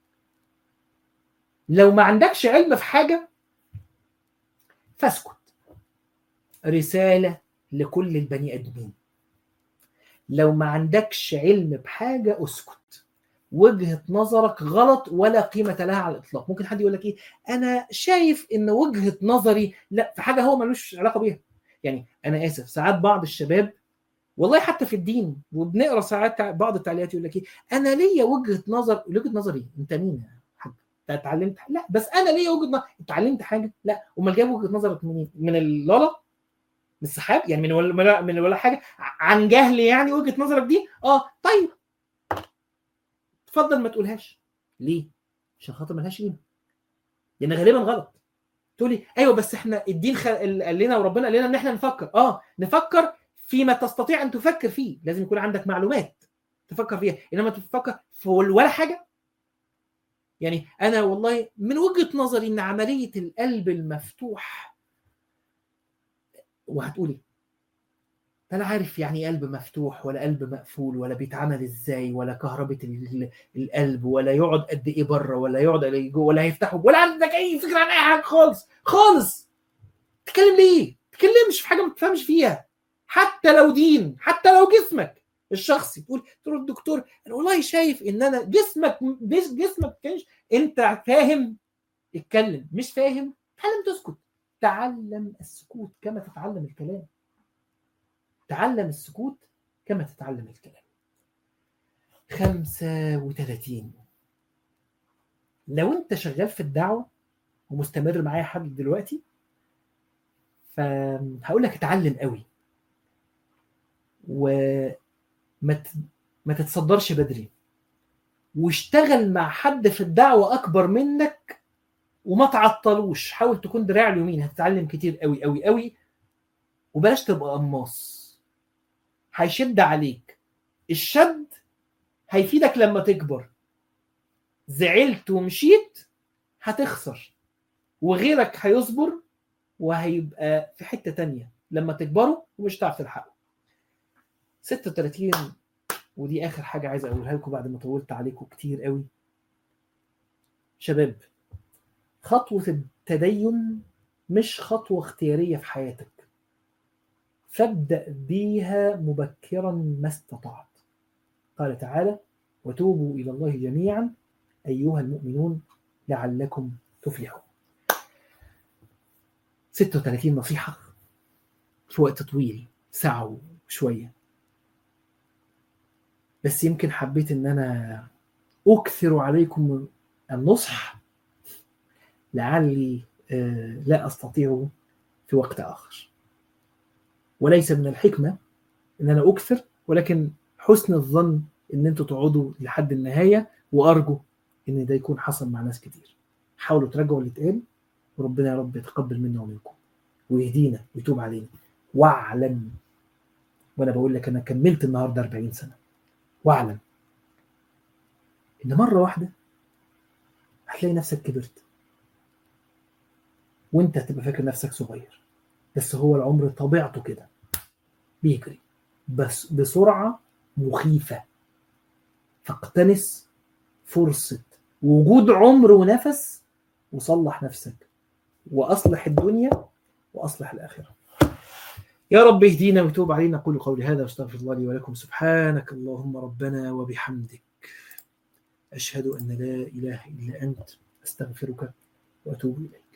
لو ما عندكش علم في حاجه فاسكت رساله لكل البني ادمين لو ما عندكش علم بحاجه اسكت وجهه نظرك غلط ولا قيمه لها على الاطلاق ممكن حد يقول لك ايه انا شايف ان وجهه نظري لا في حاجه هو ملوش علاقه بيها يعني انا اسف ساعات بعض الشباب والله حتى في الدين وبنقرا ساعات بعض التعليقات يقول لك ايه انا ليا وجهه نظر وجهه نظري انت مين يا حاج انت اتعلمت لا بس انا ليا وجهه نظر اتعلمت حاجه لا امال جايب وجهه نظرك منين من اللالا من السحاب يعني من ولا من ولا حاجه عن جهل يعني وجهه نظرك دي اه طيب اتفضل ما تقولهاش ليه عشان خاطر ملهاش قيمه لان غالبا غلط تقولي ايوه بس احنا الدين خ... قال لنا وربنا قال لنا ان احنا نفكر اه نفكر فيما تستطيع ان تفكر فيه لازم يكون عندك معلومات تفكر فيها انما تفكر في ولا حاجه يعني انا والله من وجهه نظري ان عمليه القلب المفتوح وهتقولي لا لا عارف يعني إيه قلب مفتوح ولا قلب مقفول ولا بيتعمل ازاي ولا كهربة ال- القلب ولا يقعد قد ايه بره ولا يقعد قد ايه جوه ولا هيفتحه ولا عندك اي فكره عن اي حاجه خالص خالص تتكلم ليه؟ تتكلمش في حاجه ما تفهمش فيها حتى لو دين حتى لو جسمك الشخصي تقول تقول الدكتور انا والله شايف ان انا جسمك جس- جسمك كانش انت فاهم اتكلم مش فاهم تعلم تسكت تعلم السكوت كما تتعلم الكلام تعلم السكوت كما تتعلم الكلام 35 لو انت شغال في الدعوه ومستمر معايا لحد دلوقتي فهقول لك اتعلم قوي وما ت- ما تتصدرش بدري واشتغل مع حد في الدعوه اكبر منك وما تعطلوش حاول تكون دراع اليمين هتتعلم كتير قوي قوي قوي وبلاش تبقى قماص هيشد عليك الشد هيفيدك لما تكبر زعلت ومشيت هتخسر وغيرك هيصبر وهيبقى في حتة تانية لما تكبروا ومش هتعرف تلحقوا 36 ودي اخر حاجة عايز اقولها لكم بعد ما طولت عليكم كتير قوي شباب خطوة التدين مش خطوة اختيارية في حياتك فابدأ بيها مبكرا ما استطعت قال تعالى وتوبوا إلى الله جميعا أيها المؤمنون لعلكم تفلحون 36 نصيحة في وقت طويل ساعة وشوية بس يمكن حبيت ان انا اكثر عليكم النصح لعلي آه، لا استطيع في وقت اخر وليس من الحكمه ان انا اكثر ولكن حسن الظن ان انتوا تقعدوا لحد النهايه وارجو ان ده يكون حصل مع ناس كتير حاولوا تراجعوا اللي اتقال وربنا يا رب يتقبل منا ومنكم ويهدينا ويتوب علينا واعلم وانا بقول لك انا كملت النهارده 40 سنه واعلم ان مره واحده هتلاقي نفسك كبرت وانت هتبقى فاكر نفسك صغير بس هو العمر طبيعته كده بيجري بس بسرعه مخيفه فاقتنس فرصه وجود عمر ونفس وصلح نفسك واصلح الدنيا واصلح الاخره يا رب اهدينا وتوب علينا قولوا قولي هذا واستغفر الله لي ولكم سبحانك اللهم ربنا وبحمدك أشهد أن لا إله إلا أنت أستغفرك وأتوب إليك